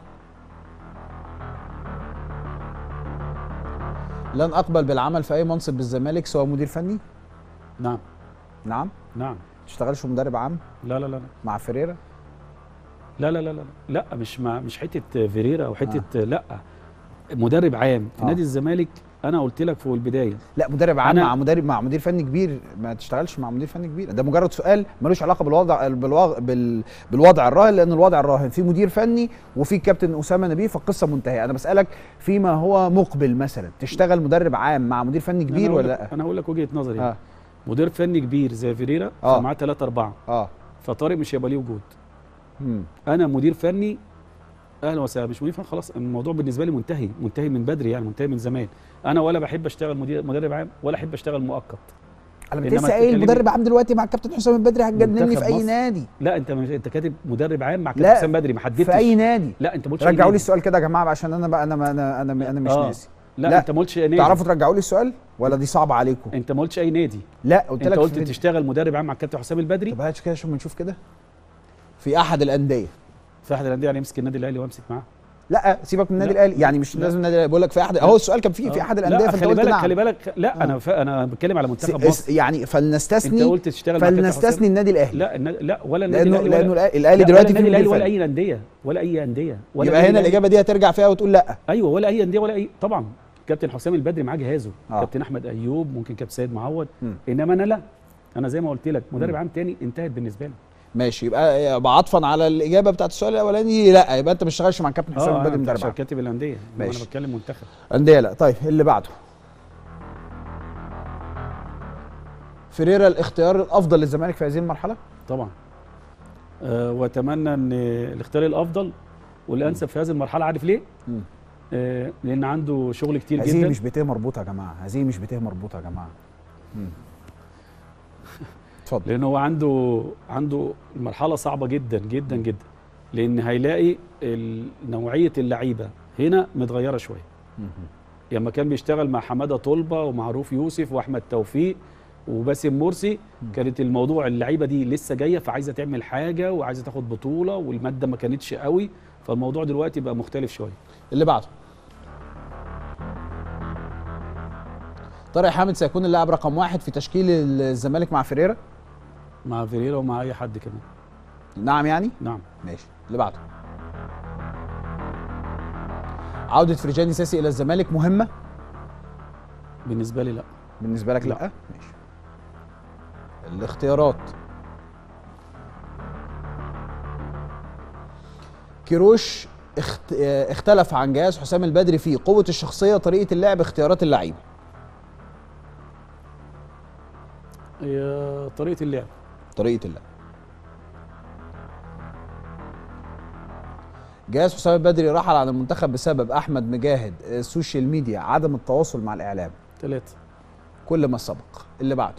لن اقبل بالعمل في اي منصب بالزمالك سواء مدير فني نعم نعم نعم تشتغلش مدرب عام لا لا لا لا مع فريرا لا لا لا لا لا مش مع مش حته فيريرا او حته آه. لا مدرب عام في آه. آه. نادي الزمالك انا قلت لك في البدايه لا مدرب عام أنا- مع مدرب مع مدير فني كبير ما تشتغلش مع مدير فني كبير ده مجرد سؤال ملوش علاقه بالوضع بالوضع, بال... بالوضع الراهن لان الوضع الراهن في مدير فني وفي كابتن اسامه نبيه فالقصه منتهيه انا بسالك فيما هو مقبل مثلا تشتغل مدرب عام مع مدير فني كبير أنا ولا هقول لك- لا انا هقول لك وجهه نظري اه آه. مدير فني كبير زي فيريرا آه. فمعاه ثلاثة أربعة اه فطارق مش هيبقى ليه وجود مم. أنا مدير فني أهلا وسهلا مش مدير فني خلاص الموضوع بالنسبة لي منتهي منتهي من بدري يعني منتهي من زمان أنا ولا بحب أشتغل مدير مدرب عام ولا أحب أشتغل مؤقت انا إنما لسه قايل تتكلمي- مدرب عام دلوقتي مع الكابتن حسام البدري هتجنني منتخب في اي مصر. نادي لا أنت مش أنت كاتب مدرب عام مع لا، كابتن حسام بدري ما حددتش في اي نادي لا أنت ما قلتش أي رجعوا لي نادي. السؤال كده يا جماعه عشان انا بقى انا انا انا, أنا مش آه. ناسي لا, لا. أنت ما قلتش أي نادي تعرفوا ترجعوا لي السؤال ولا دي صعبه عليكم أنت ما قلتش أي نادي لا قلت أنت لك قلت في- تشتغل مدرب عام مع الكابتن حسام البدري طب هات كده عشان ما نشوف كده في احد الانديه في أحد الأندية يعني يمسك النادي الأهلي وأمسك معاه لا سيبك من النادي لا. الاهلي يعني مش لا. لازم النادي الاهلي بقول لك في احد اهو السؤال كان فيه في آه. احد الانديه لا فانت خلي قلت بالك نعم خلي بالك لا آه. انا ف... انا بتكلم على منتخب س- مصر يعني انت فلنستثني قلت تشتغل مع كابتن فلنستثني حسام. النادي الاهلي لا النا- لا ولا النادي لانه الاهلي لانه ولا الأهلي- الاهلي لا، دلوقتي ولا في النادي مدير الاهلي ولا فني اي انديه ولا اي انديه ولا يبقى النادي هنا الأهلي- الاجابه دي هترجع فيها وتقول لا ايوه ولا اي انديه ولا اي طبعا كابتن حسام البدري معاه جهازه آه. كابتن احمد ايوب ممكن كابتن سيد معوض مم. انما انا لا انا زي ما قلت لك مدرب عام تاني انتهت بالنسبه لي ماشي يبقى يبقى عطفا على الاجابه بتاعت السؤال الاولاني لا يبقى انت ما اشتغلش مع الكابتن حسام اه البدري انا مدرب عشان عام. كاتب الانديه ماشي. انا بتكلم منتخب انديه لا طيب اللي بعده فريرا الاختيار الافضل للزمالك في هذه المرحله طبعا أه واتمنى ان الاختيار الافضل والانسب في هذه المرحله عارف ليه؟ مم. أه لان عنده شغل كتير هذه جدا مش بتيه مربوطه يا جماعه هذه مش بتيه مربوطه يا جماعه مم. اتفضل لان هو عنده عنده المرحله صعبه جدا جدا جدا لان هيلاقي ال- نوعيه اللعيبه هنا متغيره شويه لما كان بيشتغل مع حماده طلبه ومعروف يوسف واحمد توفيق وباسم مرسي كانت الموضوع اللعيبه دي لسه جايه فعايزه تعمل حاجه وعايزه تاخد بطوله والماده ما كانتش قوي فالموضوع دلوقتي بقى مختلف شويه اللي بعده طارق حامد سيكون اللاعب رقم واحد في تشكيل الزمالك مع فيريرا مع فيريرا ومع اي حد كمان نعم يعني نعم ماشي اللي بعده عودة فرجاني ساسي إلى الزمالك مهمة بالنسبه لي لا بالنسبة لك لا, لا. ماشي الاختيارات كيروش اخت... اه، اختلف عن جهاز حسام البدري في قوة الشخصية طريقة اللعب اختيارات اللعيبة هي طريقه اللعب طريقة اللعب جهاز حسام البدري رحل عن المنتخب بسبب أحمد مجاهد اه، السوشيال ميديا عدم التواصل مع الإعلام ثلاثه كل ما سبق اللي بعده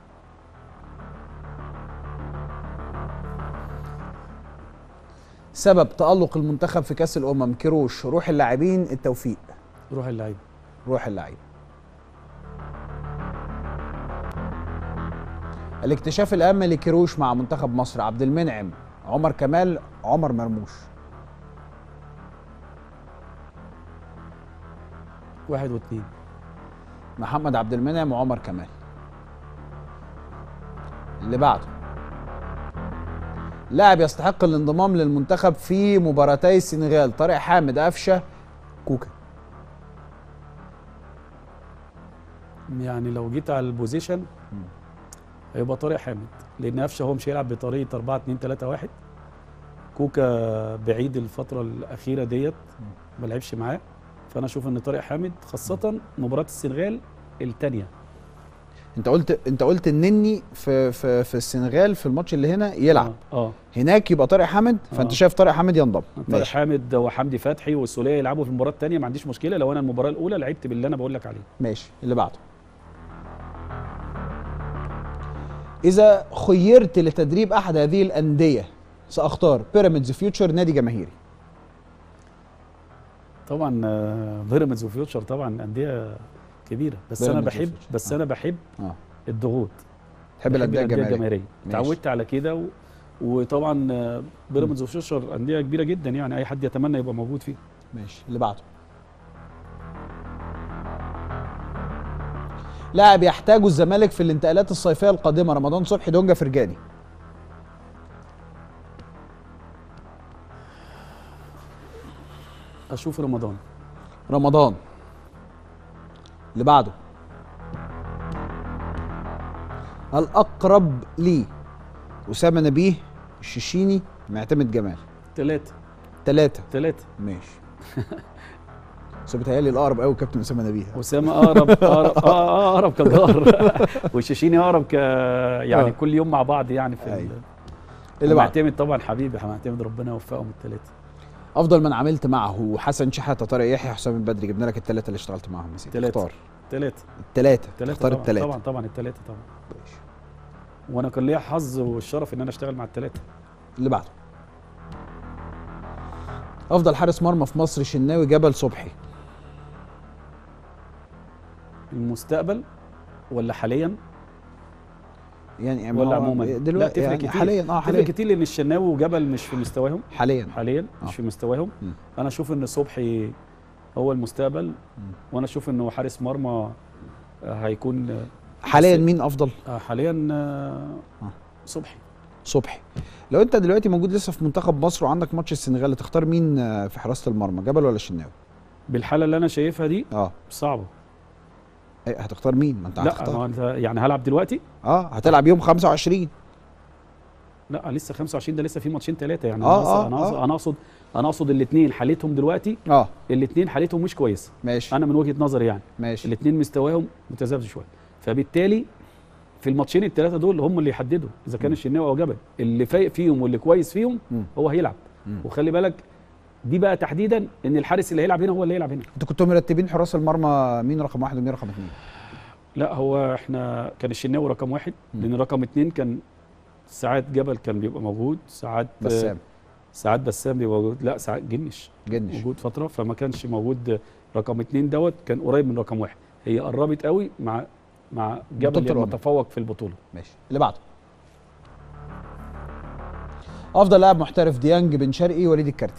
سبب تألق المنتخب في كأس الأمم كيروش روح اللاعبين التوفيق روح اللعيبه روح اللعيبة الاكتشاف الأهم لكيروش مع منتخب مصر عبد المنعم عمر كمال عمر مرموش واحد واثنين محمد عبد المنعم وعمر كمال اللي بعده لاعب يستحق الانضمام للمنتخب في مباراتي السنغال طارق حامد قفشه كوكا يعني لو جيت على البوزيشن هيبقى طارق حامد لان قفشه هو مش هيلعب بطريقه 4 2 3 1 كوكا بعيد الفتره الاخيره ديت ما لعبش معاه فانا اشوف ان طارق حامد خاصه مباراه السنغال الثانيه انت قلت انت قلت النني في في في السنغال في الماتش اللي هنا يلعب اه, آه. هناك يبقى طارق حامد فانت آه. شايف طارق حامد ينضم طارق ماشي حامد وحمدي فتحي والسوليه يلعبوا في المباراه الثانيه ما عنديش مشكله لو انا المباراه الاولى لعبت باللي انا بقول لك عليه ماشي اللي بعده اذا خيرت لتدريب احد هذه الانديه ساختار بيراميدز فيوتشر نادي جماهيري طبعا آه، بيراميدز وفيوتشر طبعا انديه كبيره بس انا بيراميدز بحب وفيوتشر. بس آه. انا بحب اه الضغوط تحب بحب الانديه الجماهيريه الجماهيريه ماشي. اتعودت على كده و... وطبعا آه، بيراميدز وفيوتشر انديه كبيره جدا يعني اي حد يتمنى يبقى موجود فيه ماشي اللي بعده لاعب يحتاجه الزمالك في الانتقالات الصيفيه القادمه رمضان صبحي دونجا فرجاني اشوف رمضان رمضان اللي بعده الاقرب لي اسامه نبيه الشيشيني معتمد جمال ثلاثه ثلاثه ثلاثه ماشي بس بيتهيألي الاقرب قوي كابتن اسامه نبيه اسامه اقرب اقرب آه، آه، اقرب كجار والشيشيني اقرب ك يعني آه. كل يوم مع بعض يعني في أيوة. ال... اللي بعده معتمد طبعا حبيبي معتمد ربنا يوفقهم الثلاثه افضل من عملت معه حسن شحاته طارق يحيى حسام البدري جبنا لك الثلاثه اللي اشتغلت معاهم يا سيدي ثلاثة. اختار ثلاثه الثلاثه ثلاثه اختار طبعا الثلاثه طبعا طبعا الثلاثه طبعا وانا كان ليا حظ والشرف ان انا اشتغل مع الثلاثه اللي بعده افضل حارس مرمى في مصر شناوي جبل صبحي المستقبل ولا حاليا يعني يعني ولا هو عموما دلوقتي لا تفرق يعني كتير حاليا اه تفرق حاليا كتير لان الشناوي وجبل مش في مستواهم حاليا حاليا آه. مش في مستواهم م. انا اشوف ان صبحي هو المستقبل وانا اشوف انه حارس مرمى آه، هيكون آه، حاليا بس- مين افضل آه، حاليا آه، آه. صبحي صبحي لو انت دلوقتي موجود لسه في منتخب مصر وعندك ماتش السنغال تختار مين آه، في حراسه المرمى جبل ولا الشناوي بالحاله اللي انا شايفها دي اه صعبه أي هتختار مين ما انت لا هتختار ما انت يعني هلعب دلوقتي اه هتلعب يوم 25 لا لسه 25 ده لسه في ماتشين ثلاثه يعني آه، انا آه، اقصد آه. انا اقصد انا اقصد الاثنين حالتهم دلوقتي اه الاثنين حالتهم مش كويسه ماشي انا من وجهه نظري يعني ماشي الاثنين مستواهم متذبذب شويه فبالتالي في الماتشين الثلاثه دول هم اللي يحددوا اذا كان الشناوي او جبل اللي فايق فيهم واللي كويس فيهم مم. هو هيلعب مم. وخلي بالك دي بقى تحديدا ان الحارس اللي هيلعب هنا هو اللي هيلعب هنا انتوا كنتوا مرتبين حراس المرمى مين رقم واحد ومين رقم اثنين لا هو احنا كان الشناوي رقم واحد مم. لان رقم اثنين كان ساعات جبل كان بيبقى موجود ساعات بسام ساعات بسام بيبقى موجود لا ساعات جنش جنش موجود فتره فما كانش موجود رقم اتنين دوت كان قريب من رقم واحد هي قربت قوي مع مع جبل بطولة لما الأمم. تفوق في البطوله ماشي اللي بعده افضل لاعب محترف ديانج بن شرقي وليد الكارتي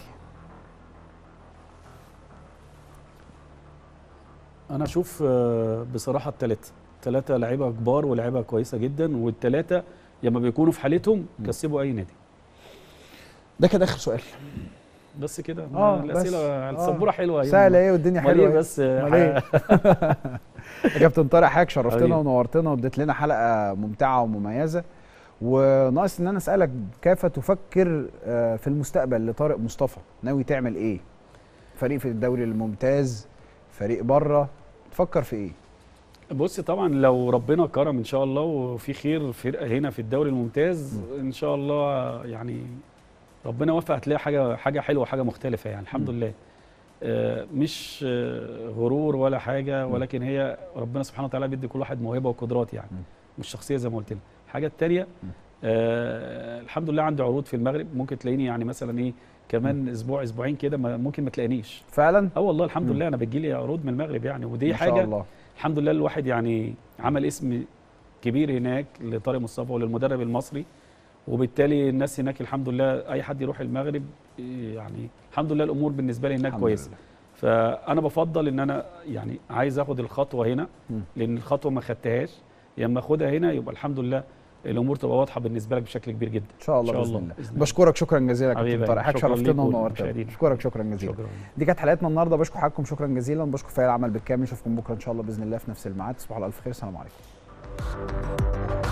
انا اشوف آه، بصراحه الثلاثه ثلاثه لعيبه كبار ولاعيبه كويسه جدا والثلاثه لما بيكونوا في حالتهم كسبوا اي نادي ده كان اخر سؤال بس كده آه، الاسئله بس. السبوره حلوه أيام. سهله ايه والدنيا أمال حلوه إيه إيه؟ بس أمال إيه؟ يا كابتن طارق حضرتك شرفتنا حبيبي. ونورتنا واديت لنا حلقه ممتعه ومميزه وناقص ان انا اسالك كيف تفكر آه، في المستقبل لطارق مصطفى ناوي تعمل ايه فريق في الدوري الممتاز فريق بره تفكر في ايه بص طبعا لو ربنا كرم ان شاء الله وفي خير فرقه هنا في الدوري الممتاز ان شاء الله يعني ربنا وفق هتلاقي حاجه حاجه حلوه حاجه مختلفه يعني الحمد لله آه، مش آه، غرور ولا حاجه ولكن هي ربنا سبحانه وتعالى بيدي كل واحد موهبه وقدرات يعني مش شخصيه زي ما قلت لك الحاجه الثانيه آه الحمد لله عندي عروض في المغرب ممكن تلاقيني يعني مثلا ايه كمان اسبوع اسبوعين كده ما- ممكن ما تلاقينيش فعلا اه والله الحمد مم. لله انا بتجيلي عروض من المغرب يعني ودي ما شاء حاجه الله الحمد لله الواحد يعني عمل اسم كبير هناك لطارق مصطفى وللمدرب المصري وبالتالي الناس هناك الحمد لله اي حد يروح المغرب يعني الحمد لله الامور بالنسبه لي هناك الحمد كويسه لله. فانا بفضل ان انا يعني عايز اخد الخطوه هنا مم. لان الخطوه ما خدتهاش لما اخدها هنا يبقى الحمد لله الامور تبقى واضحه بالنسبه لك بشكل كبير جدا ان شاء الله إن شاء باذن الله، الله بإذن الله. بشكرك شكرا جزيلا يا حبيبي، كابتن طارق حضرتك شكراً شرفتنا ليك ونورتنا وللمشاهدين. بشكرك شكرا جزيلا شكرا دي كانت حلقتنا النهارده بشكر حضراتكم شكرا جزيلا بشكر فريق العمل بالكامل نشوفكم بكره ان شاء الله باذن الله في نفس الميعاد تصبحوا على الف خير السلام عليكم